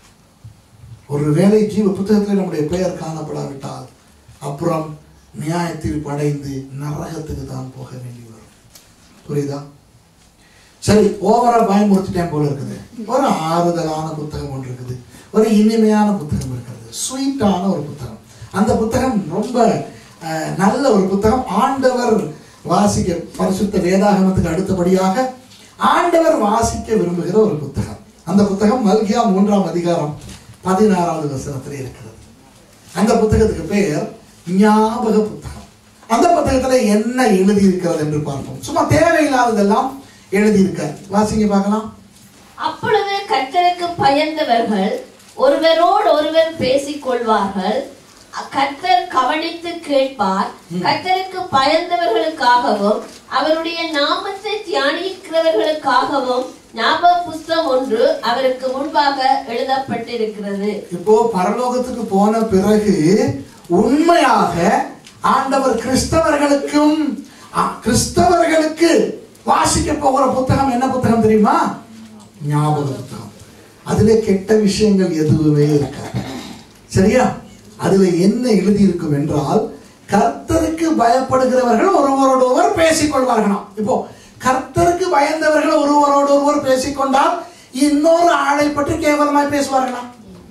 ஒருவேளை ஜீவ புத்தகத்தில் நம்முடைய பெயர் காணப்படாவிட்டால் அப்புறம் நியாய தீர்ப்பு அடைந்து நரகத்துக்கு தான் போக வேண்டி வரும் புரியுதா சரி ஓவரா பயமுறுத்திட்டேன் போல இருக்குது ஒரு ஆறுதலான புத்தகம் ஒன்று இருக்குது ஒரு இனிமையான புத்தகம் இருக்கிறது ஸ்வீட்டான ஒரு புத்தகம் அந்த புத்தகம் ரொம்ப அஹ், நல்ல ஒரு புத்தகம் ஆண்டவர் வாசிக்க பரிசுத்த வேதாகமத்துக்கு அடுத்தபடியாக ஆண்டவர் வாசிக்க விரும்புகிற ஒரு புத்தகம் அந்த புத்தகம் மல்கியா மூன்றாம் அதிகாரம் பதினாறாவது வசனத்திலே இருக்கிறது அந்த புத்தகத்துக்கு பெயர் ஞாபக புத்தகம் அந்த புத்தகத்துல என்ன எழுதி இருக்கிறது என்று பார்ப்போம் சும்மா தேவையில்லாததெல்லாம் எழுதி இருக்காரு வாசிங்க பார்க்கலாம் அப்பொழுது கர்த்தருக்கு பயந்தவர்கள் ஒருவரோடு ஒருவர் பேசிக் கொள்வார்கள் கர்த்தர் கவனித்து கேட்பார் கர்த்தருக்கு பயந்தவர்களுக்காகவும் அவருடைய நாமத்தை தியானிக்கிறவர்களுக்காகவும் ஞாபக புஸ்தகம் ஒன்று அவருக்கு முன்பாக எழுதப்பட்டிருக்கிறது இப்போ பரலோகத்துக்கு போன பிறகு உண்மையாக ஆண்டவர் கிறிஸ்தவர்களுக்கும் ஆ, கிறிஸ்தவர்களுக்கு வாசிக்க போகிற புத்தகம் என்ன புத்தகம் தெரியுமா ஞாபக புத்தகம் அதுல கெட்ட விஷயங்கள் எதுவுமே இருக்காது சரியா அதுல என்ன எழுதி இருக்கும் என்றால் கர்த்தருக்கு பயப்படுகிறவர்கள் ஒருவரோடு ஒருவர் பேசிக் கொள்வார்களாம் இப்போ கர்த்தருக்கு பயந்தவர்கள் ஒருவரோடு ஒருவர் பேசிக்கொண்டால் இன்னொரு ஆளை பற்றி கேவலமாய் பேசுவார்களாம்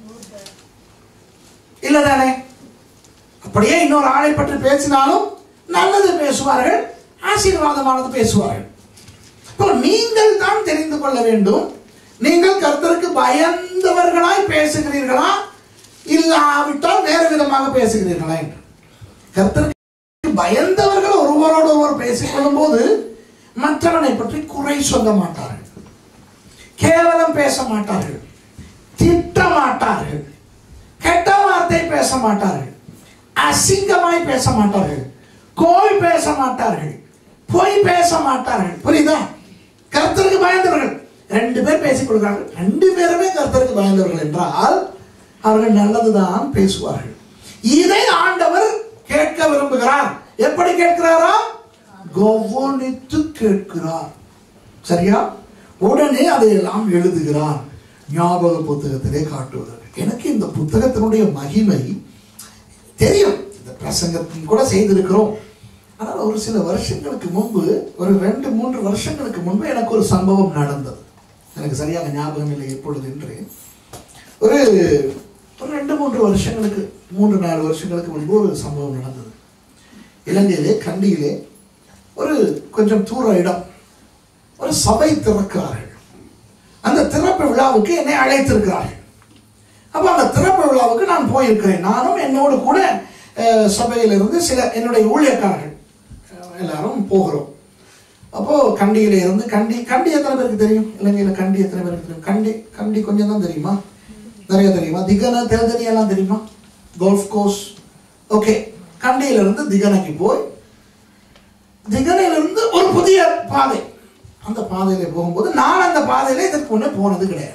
இல்லதானே அப்படியே இன்னொரு ஆளை பற்றி பேசினாலும் நல்லது பேசுவார்கள் ஆசீர்வாதமானது பேசுவார்கள் இப்போ நீங்கள் தான் தெரிந்து கொள்ள வேண்டும் நீங்கள் கர்த்தருக்கு பயந்தவர்களாய் பேசுகிறீர்களா இல்லாவிட்டால் வேறு விதமாக பேசுகிறீர்களா என்று கர்த்தருக்கு பயந்தவர்கள் ஒருவரோடு ஒருவர் பேசிக்கொள்ளும் போது மற்றவனை பற்றி குறை சொல்ல மாட்டார்கள் கேவலம் பேச மாட்டார்கள் திட்ட மாட்டார்கள் கெட்ட வார்த்தை பேச மாட்டார்கள் அசிங்கமாய் பேச மாட்டார்கள் கோய் பேச மாட்டார்கள் பொய் பேச மாட்டார்கள் புரியுதா கர்த்தருக்கு பயந்தவர்கள் ரெண்டு பேர் பேசிக் கொள்கிறார்கள் ரெண்டு பேருமே கர்த்தருக்கு பயந்தவர்கள் என்றால் அவர்கள் நல்லதுதான் பேசுவார்கள் இதை ஆண்டவர் கேட்க விரும்புகிறார் எப்படி கேட்கிறாரா கவனித்து கேட்கிறார் சரியா உடனே அதையெல்லாம் எழுதுகிறார் ஞாபக புத்தகத்திலே காட்டுவதற்கு எனக்கு இந்த புத்தகத்தினுடைய மகிமை தெரியும் இந்த பிரசங்கத்தின் கூட செய்திருக்கிறோம் ஆனால் ஒரு சில வருஷங்களுக்கு முன்பு ஒரு ரெண்டு மூன்று வருஷங்களுக்கு முன்பு எனக்கு ஒரு சம்பவம் நடந்தது எனக்கு சரியாக ஞாபகம் இல்லை எப்பொழுது என்று ஒரு ஒரு ரெண்டு மூன்று வருஷங்களுக்கு மூன்று நாலு வருஷங்களுக்கு முன்பு ஒரு சம்பவம் நடந்தது இலங்கையிலே கண்டியிலே ஒரு கொஞ்சம் தூர இடம் ஒரு சபை திறக்கிறார்கள் அந்த திறப்பு விழாவுக்கு என்னை அழைத்திருக்கிறார்கள் அப்போ அந்த திறப்பு விழாவுக்கு நான் போயிருக்கிறேன் நானும் என்னோடு கூட அஹ், சபையிலிருந்து சில என்னுடைய ஊழியக்காரர்கள் அஹ், எல்லாரும் போகிறோம் அப்போ கண்டியில இருந்து கண்டி கண்டி எத்தனை பேருக்கு தெரியும் இலங்கையில கண்டி எத்தனை பேருக்கு தெரியும் கண்டி கண்டி கொஞ்சம் தான் தெரியுமா நிறைய தெரியுமா திகன தேர்தலி எல்லாம் தெரியுமா கோல்ஃப் கோர்ஸ் ஓகே கண்டியில இருந்து திகனைக்கு போய் திகனையிலிருந்து ஒரு புதிய பாதை அந்த பாதையில போகும்போது நான் அந்த பாதையில இதற்கு முன்னே போனது கிடையாது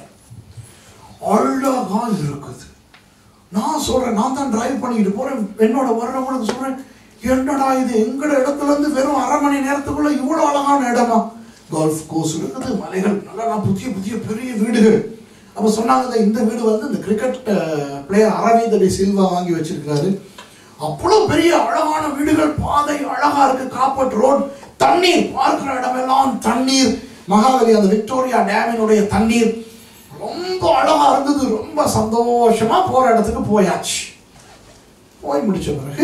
அழகா இருக்குது நான் சொல்றேன் நான் தான் டிரைவ் பண்ணிட்டு போறேன் என்னோட வர்றவங்களுக்கு சொல்றேன் என்னடா இது எங்கட இடத்துல இருந்து வெறும் அரை மணி நேரத்துக்குள்ள இவ்வளவு அழகான இடமா கோல்ஃப் கோர்ஸ் இருக்குது மலைகள் நல்லா புதிய புதிய பெரிய வீடுகள் அப்ப சொன்னாங்க "இந்த- இந்த வீடு வந்து இந்த கிரிக்கெட் பிளேயர் அரவிந்த் சில்வா வாங்கி வச்சிருக்காரு அவ்வளவு பெரிய அழகான வீடுகள் பாதை அழகா இருக்கு காப்பட் ரோட் தண்ணீர் பார்க்கிற இடமெல்லாம் தண்ணீர் மகாபலி அந்த விக்டோரியா டேமினுடைய தண்ணீர் ரொம்ப அழகா இருந்தது ரொம்ப சந்தோஷமா போற இடத்துக்கு போயாச்சு போய் முடிச்ச பிறகு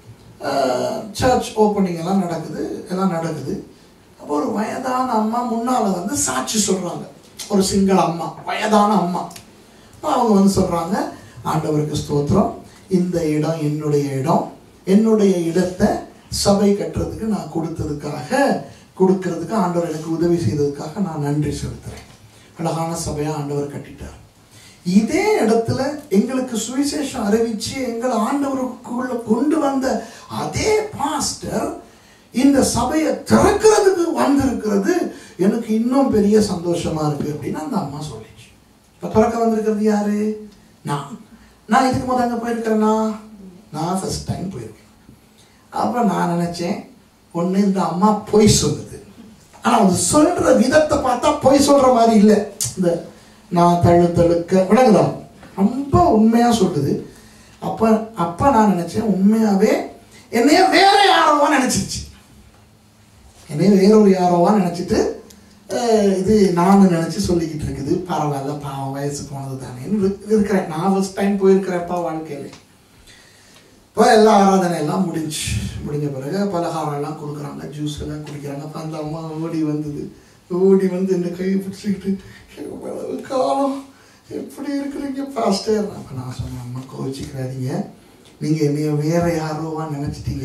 சர்ச் ஓப்பனிங் எல்லாம் நடக்குது எல்லாம் நடக்குது அப்போ ஒரு வயதான அம்மா முன்னால வந்து சாட்சி சொல்றாங்க ஒரு சிங்கள அம்மா வயதான அம்மா அப்ப அவங்க வந்து சொல்றாங்க ஆண்டவருக்கு ஸ்தோத்திரம் இந்த இடம் என்னுடைய இடம் என்னுடைய இடத்தை சபை கட்டுறதுக்கு நான் கொடுத்ததுக்காக கொடுக்கறதுக்கு ஆண்டவர் எனக்கு உதவி செய்ததுக்காக நான் நன்றி செலுத்துறேன் அழகான சபையா ஆண்டவர் கட்டிட்டார் இதே இடத்துல எங்களுக்கு சுவிசேஷம் அறிவிச்சு எங்களை ஆண்டவருக்குள்ள கொண்டு வந்த அதே பாஸ்டர் இந்த சபையை திறக்கிறதுக்கு வந்திருக்கிறது எனக்கு இன்னும் பெரிய சந்தோஷமா இருக்கு அப்படின்னு அந்த அம்மா சொல்லிச்சு இப்ப திறக்க வந்திருக்கிறது யாரு நான் நான் இதுக்கு முதல் அங்க போயிருக்கிறேன்னா நான் ஃபர்ஸ்ட் டைம் போயிருக்கேன் அப்ப நான் நினைச்சேன் ஒண்ணு இந்த அம்மா பொய் சொல்லுது ஆனா அது சொல்ற விதத்தை பார்த்தா பொய் சொல்ற மாதிரி இல்ல இந்த நான் தழு தழுக்க விளங்குதா ரொம்ப உண்மையா சொல்லுது அப்ப அப்ப நான் நினைச்சேன் உண்மையாவே என்னைய வேற யாரோவா நினைச்சிருச்சு என்னைய வேற ஒரு யாரோவா நினைச்சிட்டு அஹ், இது நான் நினைச்சு சொல்லிக்கிட்டு இருக்குது பரவாயில்ல பாவம் வயசு போனது தானேன்னு இரு- இருக்கிறேன் நான் ஃபர்ஸ்ட் டைம் போயிருக்கிறேன்ப்பா வாழ்க்கையில இப்போ எல்லா ஆராதனை எல்லாம் முடிஞ்சு முடிஞ்ச பிறகு பலகாரம் எல்லாம் கொடுக்குறாங்க ஜூஸ் எல்லாம் குடிக்கிறாங்க அப்ப அந்த அம்மா ஓடி வந்தது ஓடி வந்து இந்த கையை பிடிச்சிக்கிட்டு "எவ்வளவு காலம் எப்படி இருக்கிறீங்க பாஸ்டர் அப்போ நான் சொன்னேன் அம்மா கோவிச்சுக்கிறாதீங்க நீங்கள் என்னைய வேற யாரோவா நினச்சிட்டீங்க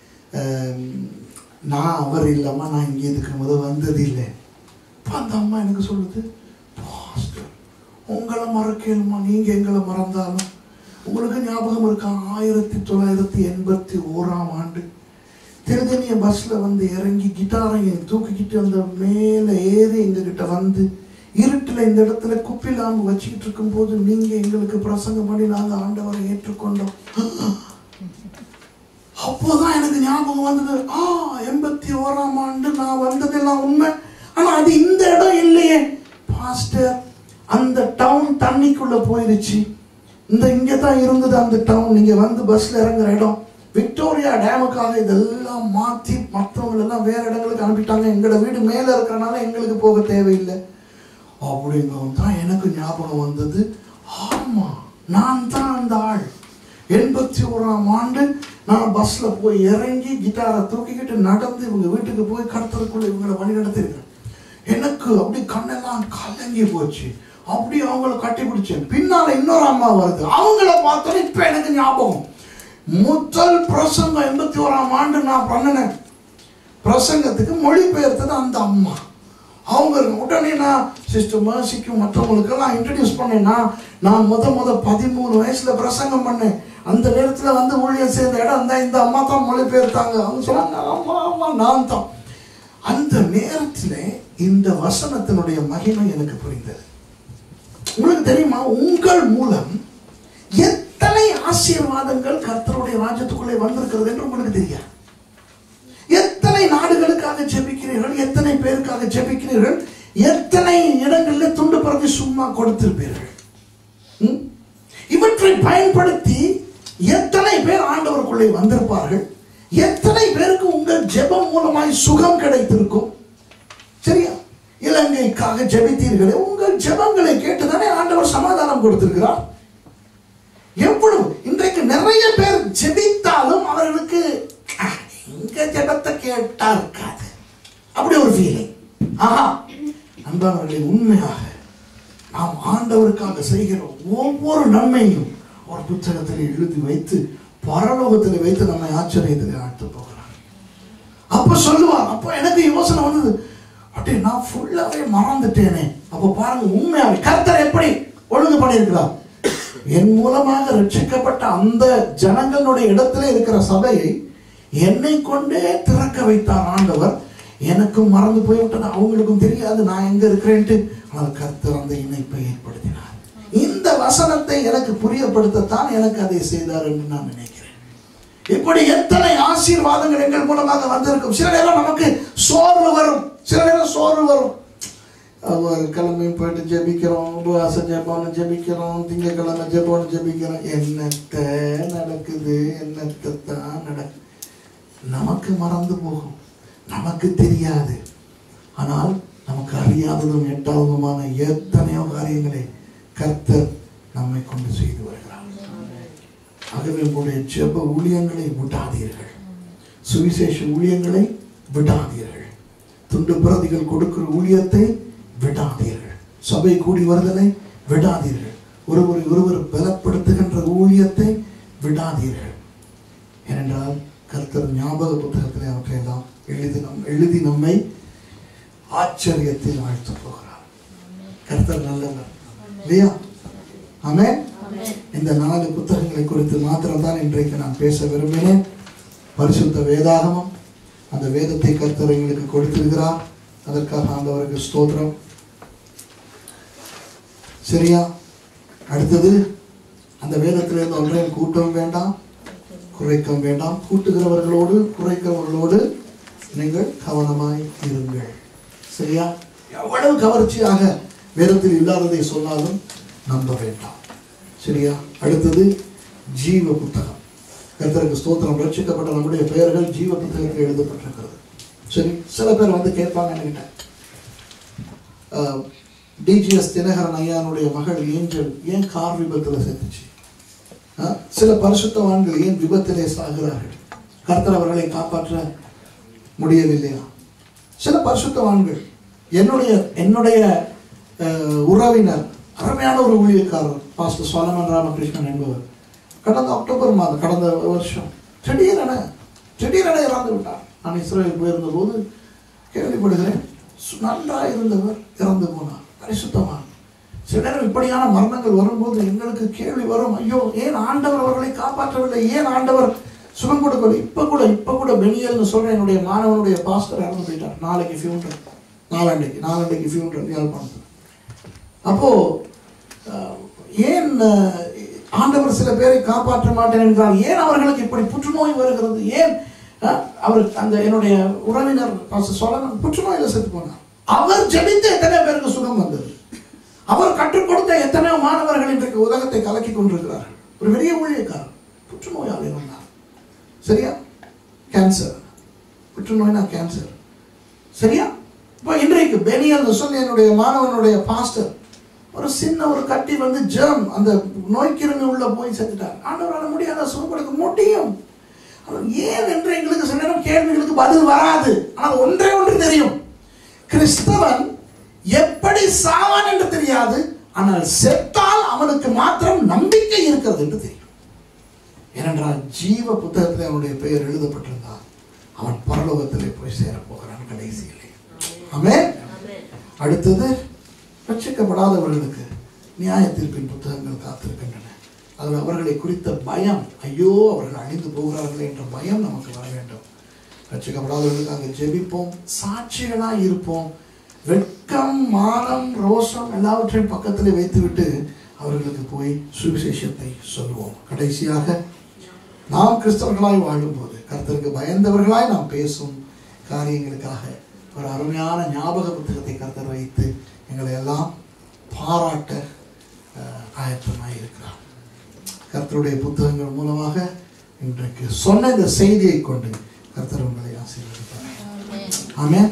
நான் அவர் இல்லைம்மா நான் இங்கே இதுக்கு முதல் வந்தது இல்லை அப்ப அந்த அம்மா எனக்கு சொல்லுது பாஸ்டர் உங்களை மறக்கணுமா நீங்கள் எங்களை மறந்தாலும் உங்களுக்கு ஞாபகம் இருக்கா ஆயிரத்தி தொள்ளாயிரத்தி எண்பத்தி ஓராம் ஆண்டு திருதணிய பஸ்ல வந்து இறங்கி கிட்டாரை தூக்கிக்கிட்டு அந்த மேலே ஏறி எங்ககிட்ட வந்து இருட்டுல இந்த இடத்துல குப்பிலாம்பு வச்சுக்கிட்டு இருக்கும்போது நீங்க எங்களுக்கு பிரசங்கம் பண்ணி நாங்க ஆண்டவரை ஏற்றுக்கொண்டோம் அப்போதான் எனக்கு ஞாபகம் வந்தது ஆ எண்பத்தி ஓராம் ஆண்டு நான் வந்ததெல்லாம் உண்மை ஆனா அது இந்த இடம் இல்லையே பாஸ்டர் அந்த டவுன் தண்ணிக்குள்ள போயிருச்சு இந்த இங்க தான் இருந்தது அந்த டவுன் நீங்க வந்து பஸ்ல இறங்குற இடம் விக்டோரியா டேமுக்காக இதெல்லாம் மாத்தி மற்றவங்க எல்லாம் வேற இடங்களுக்கு அனுப்பிட்டாங்க எங்களோட வீடு மேல இருக்கிறனால எங்களுக்கு போக தேவையில்லை அப்படிங்கவும் தான் எனக்கு ஞாபகம் வந்தது ஆமா நான் தான் அந்த ஆள் எண்பத்தி ஓராம் ஆண்டு நான் பஸ்ல போய் இறங்கி கிட்டாரை தூக்கிக்கிட்டு நடந்து இவங்க வீட்டுக்கு போய் கடத்தலுக்குள்ள இவங்களை வழி நடத்திருக்கேன் எனக்கு அப்படி கண்ணெல்லாம் கலங்கி போச்சு அப்படி அவங்கள கட்டி பிடிச்சேன் பின்னால இன்னொரு அம்மா வருது அவங்கள பார்த்தோன்னே இப்ப எனக்கு ஞாபகம் முதல் பிரசங்கம் எண்பத்தி ஓராம் ஆண்டு நான் பண்ணினேன் பிரசங்கத்துக்கு மொழிபெயர்த்தது அந்த அம்மா அவங்க உடனே நான் சிஸ்டர் மர்சிக்கும் மற்றவங்களுக்கெல்லாம் இன்ட்ரடியூஸ் பண்ணேன்னா நான் முத முத பதிமூணு வயசுல பிரசங்கம் பண்ணேன் அந்த நேரத்துல வந்து ஊழியர் சேர்ந்த இடம் தான் இந்த அம்மா தான் மொழிபெயர்த்தாங்க அவங்க சொன்னாங்க ஆமா ஆமா நான் தான் அந்த நேரத்துல இந்த வசனத்தினுடைய மகிமை எனக்கு புரிந்தது உங்களுக்கு தெரியுமா உங்கள் மூலம் எத்தனை ஆசீர்வாதங்கள் கர்த்தருடைய ராஜ்யத்துக்குள்ளே வந்திருக்கிறது என்று உங்களுக்கு தெரியாது எத்தனை நாடுகளுக்காக ஜெபிக்கிறீர்கள் எத்தனை பேருக்காக ஜெபிக்கிறீர்கள் எத்தனை இடங்களில் துண்டு பறந்து சும்மா கொடுத்திருப்பீர்கள் ம்? இவற்றை பயன்படுத்தி எத்தனை பேர் ஆண்டவருக்குள்ளே வந்திருப்பார்கள் எத்தனை பேருக்கு உங்கள் ஜெபம் மூலமாய் சுகம் கிடைத்திருக்கும் சரியா இலங்கைக்காக ஜெபித்தீர்களே உங்கள் ஜெபங்களை கேட்டுதானே ஆண்டவர் சமாதானம் கொடுத்திருக்கிறார் எவ்வளவு இன்றைக்கு நிறைய பேர் ஜெபித்தாலும் அவர்களுக்கு "அஹ், எங்க ஜெபத்தை கேட்டா இருக்காது அப்படி ஒரு ஃபீலிங் ஆஹா அன்பானவர்களே உண்மையாக நாம் ஆண்டவருக்காக செய்கிற ஒவ்வொரு நன்மையும் ஒரு புத்தகத்தில் எழுதி வைத்து பரலோகத்தில் வைத்து நம்மை ஆச்சரியத்தில் ஆழ்த்து போகிறார் அப்ப சொல்லுவார் அப்ப எனக்கு யோசனை வந்தது அப்படியே நான் ஃபுல்லாவே மறந்துட்டேனே அப்ப பாருங்க உண்மையாவே கர்த்தர் எப்படி ஒழுங்கு பண்ணியிருக்கிறார் என் மூலமாக ரட்சிக்கப்பட்ட அந்த ஜனங்களுடைய இடத்துல இருக்கிற சபையை என்னை கொண்டே திறக்க வைத்தார் ஆண்டவர் எனக்கும் மறந்து போய்விட்டது அவங்களுக்கும் தெரியாது நான் எங்க இருக்கிறேன்ட்டு ஆனால் கர்த்தர் அந்த இணைப்பை ஏற்படுத்தினார் இந்த வசனத்தை எனக்கு புரியப்படுத்தத்தான் எனக்கு அதை செய்தார் என்று நான் நினைக்கிறேன் இப்படி எத்தனை ஆசீர்வாதங்கள் எங்கள் மூலமாக வந்திருக்கும் சில நேரம் நமக்கு சோர்வு வரும் சில நேரம் சோர்வு வரும் அவர் கிளம்பி போயிட்டு ஜெபிக்கிறோம் உபவாச ஜெபம்னு ஜெபிக்கிறோம் திங்கக்கிழமை ஜெபம்னு ஜெபிக்கிறோம் என்னத்த நடக்குது என்னத்தை தான் நடக்குது நமக்கு மறந்து போகும் நமக்கு தெரியாது ஆனால் நமக்கு அறியாததும் எட்டாததுமான எத்தனையோ காரியங்களை கர்த்தர் நம்மை கொண்டு செய்து வருகிறார் ஆகவே உங்களுடைய ஜெப ஊழியங்களை விடாதீர்கள் சுவிசேஷ ஊழியங்களை விடாதீர்கள் துண்டு பிரதிகள் கொடுக்கிற ஊழியத்தை விடாதீர்கள் சபை கூடி வருதலை விடாதீர்கள் ஒருவரை ஒருவர் பலப்படுத்துகின்ற ஊழியத்தை விடாதீர்கள் ஏனென்றால் கர்த்தர் ஞாபக புத்தகத்திலே அவற்றையெல்லாம் எழுதி நம் எழுதி நம்மை ஆச்சரியத்தில் ஆழ்த்தப் போகிறார் கர்த்தர் நல்லவர் இல்லையா ஆமென் இந்த நாலு புத்தகங்களை குறித்து மாத்திரம்தான் இன்றைக்கு நான் பேச விரும்பினேன் பரிசுத்த வேதாகமம் அந்த வேதத்தை கர்த்தர் எங்களுக்கு கொடுத்திருக்கிறார் அதற்காக ஆண்டவருக்கு ஸ்தோத்திரம் சரியா அடுத்தது அந்த வேதத்திலிருந்து ஒன்றையும் கூட்டவும் வேண்டாம் குறைக்கவும் வேண்டாம் கூட்டுகிறவர்களோடு குறைக்கிறவர்களோடு நீங்கள் கவனமாய் இருங்கள் சரியா எவ்வளவு கவர்ச்சியாக வேதத்தில் இல்லாததை சொன்னாலும் நம்ப வேண்டாம் சரியா அடுத்தது ஜீவ புத்தகம் கர்த்தருக்கு ஸ்தோத்திரம் ரட்சிக்கப்பட்ட நம்முடைய பெயர்கள் ஜீவ புத்தகத்தில் எழுதப்பட்டிருக்கிறது சரி சில பேர் வந்து கேட்பாங்க என்கிட்ட டிஜிஎஸ் தினகரன் ஐயானுடைய மகள் ஏஞ்சல் ஏன் கார் விபத்தில் செத்துச்சு ஆ, சில பரிசுத்தவான்கள் ஏன் விபத்திலே சாகிறார்கள் கர்த்தர் அவர்களை காப்பாற்ற முடியவில்லையா சில பரிசுத்தவான்கள் என்னுடைய என்னுடைய அஹ், உறவினர் அருமையான ஒரு ஊழியக்காரர் பாஸ்டர் சோலமன் ராமகிருஷ்ணன் என்பவர் கடந்த அக்டோபர் மாதம் கடந்த வருஷம் திடீரென திடீரென இறந்து விட்டார் நான் இஸ்ரேல் போயிருந்த போது கேள்விப்படுகிறேன் சு- நன்றாய் இருந்தவர் இறந்து போனார் பரிசுத்தவான் சில நேரம் இப்படியான மரணங்கள் வரும்போது எங்களுக்கு கேள்வி வரும் ஐயோ ஏன் ஆண்டவர் அவர்களை காப்பாற்றவில்லை ஏன் ஆண்டவர் சுகம் கொடுக்கவில்லை இப்ப கூட இப்ப கூட பெனியல்னு சொல்ற என்னுடைய மாணவனுடைய பாஸ்டர் இறந்து போயிட்டார் நாளைக்கு ஃபியூன்ரல் நாளாண்டைக்கு நாளாண்டைக்கு ஃபியூன்ரல் யாழ்ப்பாணத்தில் அப்போ அஹ், ஏன் அஹ், ஆண்டவர் சில பேரை காப்பாற்ற மாட்டேன் என்றால் ஏன் அவர்களுக்கு இப்படி புற்றுநோய் வருகிறது ஏன் அஹ், அவர் அந்த என்னுடைய உறவினர் பாஸ்டர் சோழன் புற்றுநோயில செத்து போனார் அவர் ஜெபித்த எத்தனை பேருக்கு சுகம் வந்தது அவர் கற்றுக் கொடுத்த எத்தனையோ மாணவர்கள் இன்றைக்கு உலகத்தை கலக்கி கொண்டிருக்கிறார்கள் ஒரு பெரிய ஊழியக்காரர் புற்றுநோயால் இருந்தார் சரியா கேன்சர் புற்றுநோய்னா கேன்சர் சரியா இப்போ இன்றைக்கு பெனியல் சொல்லி என்னுடைய மாணவனுடைய பாஸ்டர் ஒரு சின்ன ஒரு கட்டி வந்து ஜெர்ம் அந்த நோய்க்கிருமி உள்ள போய் செத்துட்டார் ஆண்டவரால் முடியாத சுகப்படுத்த முடியும் ஆனால் ஏன் என்று எங்களுக்கு சில நேரம் கேள்விகளுக்கு பதில் வராது ஆனால் ஒன்றே ஒன்று தெரியும் கிறிஸ்தவன் எப்படி சாவான் என்று தெரியாது ஆனால் செத்தால் அவனுக்கு மாத்திரம் நம்பிக்கை இருக்கிறது என்று தெரியும் ஏனென்றால் ஜீவ புத்தகத்தில் அவனுடைய பெயர் எழுதப்பட்டிருந்தால் அவன் பரலோகத்திலே போய் சேரப் போகிறான் கடைசியிலே ஆமென் அடுத்தது ரட்சிக்கப்படாதவர்களுக்கு நியாய தீர்ப்பின் புத்தகங்கள் காத்திருக்கின்றன அதில் அவர்களை குறித்த பயம் ஐயோ அவர்கள் அழிந்து போகிறார்களே என்ற பயம் நமக்கு வர வேண்டும் ரட்சிக்கப்படாதவர்களுக்கு அங்கே ஜெபிப்போம் சாட்சிகளாய் இருப்போம் வெட்கம் மானம் ரோஷம் எல்லாவற்றையும் பக்கத்திலே வைத்துவிட்டு அவர்களுக்கு போய் சுவிசேஷத்தை சொல்லுவோம் கடைசியாக நாம் கிறிஸ்தவர்களாய் வாழும்போது கர்த்தருக்கு பயந்தவர்களாய் நாம் பேசும் காரியங்களுக்காக ஒரு அருமையான ஞாபக புத்தகத்தை கர்த்தர் வைத்து எங்களை எல்லாம் பாராட்ட அஹ், ஆயத்தமாய் இருக்கிறார் கர்த்தருடைய புத்தகங்கள் மூலமாக இன்றைக்கு சொன்ன இந்த செய்தியை கொண்டு கர்த்தர் உங்களை ஆசீர்வதிப்பார் ஆமென்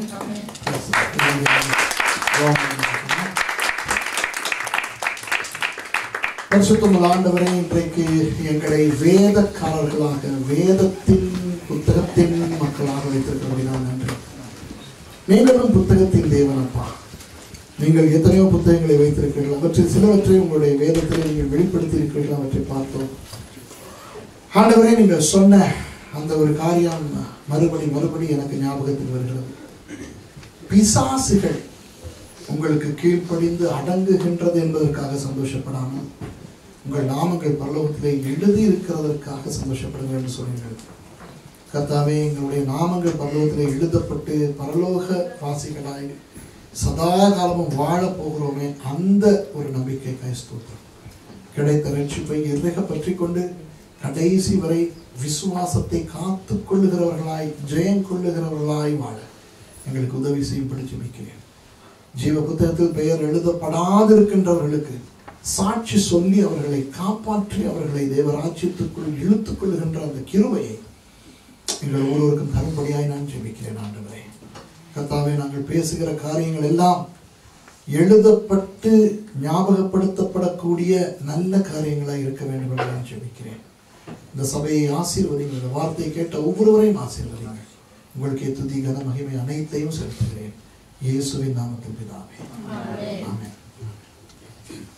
பரிசுத்தமுள்ள ஆண்டவரே இன்றைக்கு எங்களை வேதக்காரர்களாக வேதத்தின் புத்தகத்தின் மக்களாக வைத்திருக்கிறபடினால் நன்றி நீங்களும் புத்தகத்தின் தேவனப்பா நீங்கள் எத்தனையோ புத்தகங்களை வைத்திருக்கிறீர்கள் அவற்றில் சிலவற்றை உங்களுடைய வேதத்தில் நீங்கள் வெளிப்படுத்தி இருக்கிறீர்கள் அவற்றை பார்த்தோம் ஆண்டவரே நீங்கள் சொன்ன அந்த ஒரு காரியம் மறுபடி மறுபடி எனக்கு ஞாபகத்தில் வருகிறது பிசாசுகள் உங்களுக்கு கீழ்ப்படிந்து அடங்குகின்றது என்பதற்காக சந்தோஷப்படாமல் உங்கள் நாமங்கள் பரலோகத்திலே எழுதி இருக்கிறதற்காக சந்தோஷப்படுங்கள் என்று சொன்னீர்கள் கர்த்தாவே எங்களுடைய நாமங்கள் பரலோகத்தில் எழுதப்பட்டு பரலோக வாசிகளாய் சதா காலமும் வாழ போகிறோமே அந்த ஒரு நம்பிக்கை ஸ்தோத்திரம் கிடைத்த ரட்சிப்பை இறுக பற்றி கொண்டு கடைசி வரை விசுவாசத்தை காத்து கொள்ளுகிறவர்களாய் ஜெயம் கொள்ளுகிறவர்களாய் வாழ எங்களுக்கு உதவி செய்யும்படி ஜெபிக்கிறேன் ஜீவ புத்தகத்தில் பெயர் எழுதப்படாதிருக்கின்றவர்களுக்கு சாட்சி சொல்லி அவர்களை காப்பாற்றி அவர்களை தேவராஜ்யத்துக்குள் இழுத்துக் கொள்ளுகின்ற அந்த கிருபையை எங்கள் ஒவ்வொருவருக்கும் தரும்படியாய் நான் ஜெபிக்கிறேன் ஆண்டவரே கர்த்தாவே நாங்கள் பேசுகிற காரியங்கள் எல்லாம் எழுதப்பட்டு ஞாபகப்படுத்தப்படக்கூடிய நல்ல காரியங்களாய் இருக்க வேண்டும் என்று நான் ஜெபிக்கிறேன் இந்த சபையை ஆசீர்வதிங்க இந்த வார்த்தையை கேட்ட ஒவ்வொருவரையும் ஆசீர்வதிங்க உங்களுக்கு துதி கன மகிமை அனைத்தையும் செலுத்துகிறேன் இயேசுவின் நாமத்தில் பிதாவே ஆமென்